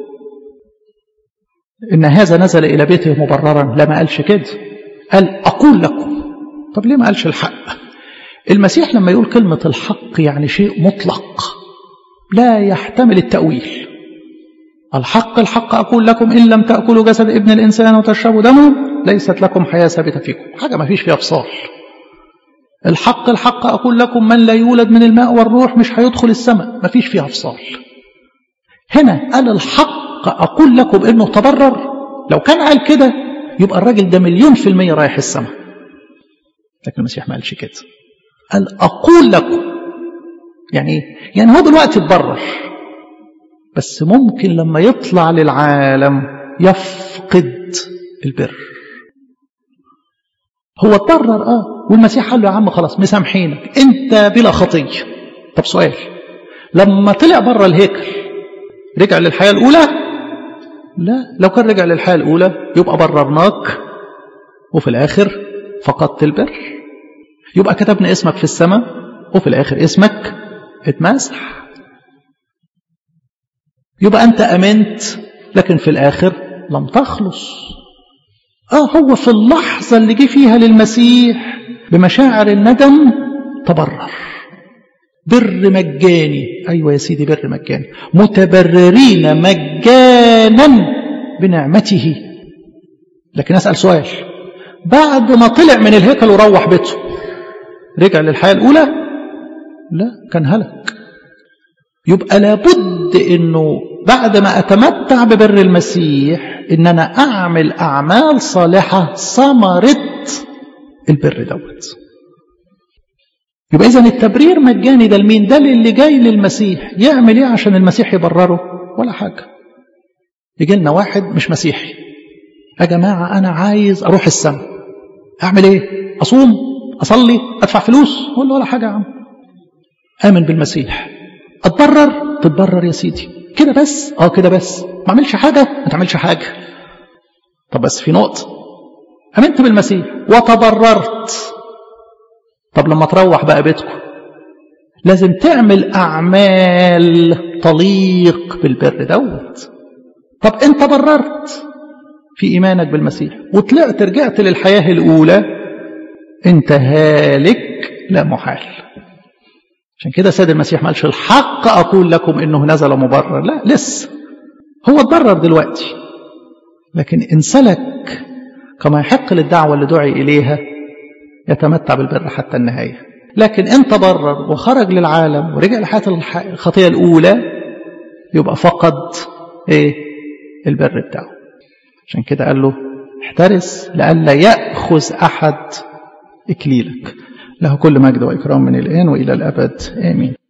إن هذا نزل إلى بيته مبررا لا ما قالش كده قال أقول لكم طب ليه ما قالش الحق المسيح لما يقول كلمة الحق يعني شيء مطلق لا يحتمل التأويل الحق الحق أقول لكم إن لم تأكلوا جسد ابن الإنسان وتشربوا دمه ليست لكم حياة ثابتة فيكم حاجة ما فيش فيها فصال الحق الحق أقول لكم من لا يولد من الماء والروح مش هيدخل السماء ما فيش فيها فصال هنا قال الحق أقول لكم إنه تبرر لو كان قال كده يبقى الراجل ده مليون في المية رايح السماء لكن المسيح ما قالش كده قال أقول لكم يعني يعني هو دلوقتي اتبرر بس ممكن لما يطلع للعالم يفقد البر هو اتبرر اه والمسيح قال له يا عم خلاص مسامحينك انت بلا خطيه طب سؤال لما طلع بره الهيكل رجع للحياه الاولى لا لو كان رجع للحياه الاولى يبقى بررناك وفي الاخر فقدت البر يبقى كتبنا اسمك في السماء وفي الاخر اسمك اتمسح يبقى انت امنت لكن في الاخر لم تخلص اه هو في اللحظه اللي جه فيها للمسيح بمشاعر الندم تبرر بر مجاني ايوه يا سيدي بر مجاني متبررين مجانا بنعمته لكن اسال سؤال بعد ما طلع من الهيكل وروح بيته رجع للحياه الاولى لا كان هلك يبقى لابد انه بعد ما اتمتع ببر المسيح ان انا اعمل اعمال صالحه ثمره البر دوت يبقى اذا التبرير مجاني ده لمين ده اللي جاي للمسيح يعمل ايه عشان المسيح يبرره ولا حاجه يجي لنا واحد مش مسيحي يا جماعه انا عايز اروح السماء اعمل ايه اصوم اصلي ادفع فلوس ولا ولا حاجه يا عم امن بالمسيح اتبرر تتبرر يا سيدي كده بس اه كده بس ما اعملش حاجه ما تعملش حاجه طب بس في نقطه امنت بالمسيح وتبررت طب لما تروح بقى بيتكم لازم تعمل اعمال تليق بالبر دوت طب انت بررت في ايمانك بالمسيح وطلعت رجعت للحياه الاولى انت هالك لا محال عشان كده سيد المسيح ما قالش الحق اقول لكم انه نزل مبرر لا لسه هو اتبرر دلوقتي لكن ان سلك كما يحق للدعوه اللي دعي اليها يتمتع بالبر حتى النهايه لكن ان تبرر وخرج للعالم ورجع لحياه الخطيه الاولى يبقى فقد ايه البر بتاعه عشان كده قال له احترس لئلا ياخذ احد اكليلك له كل مجد واكرام من الان والى الابد امين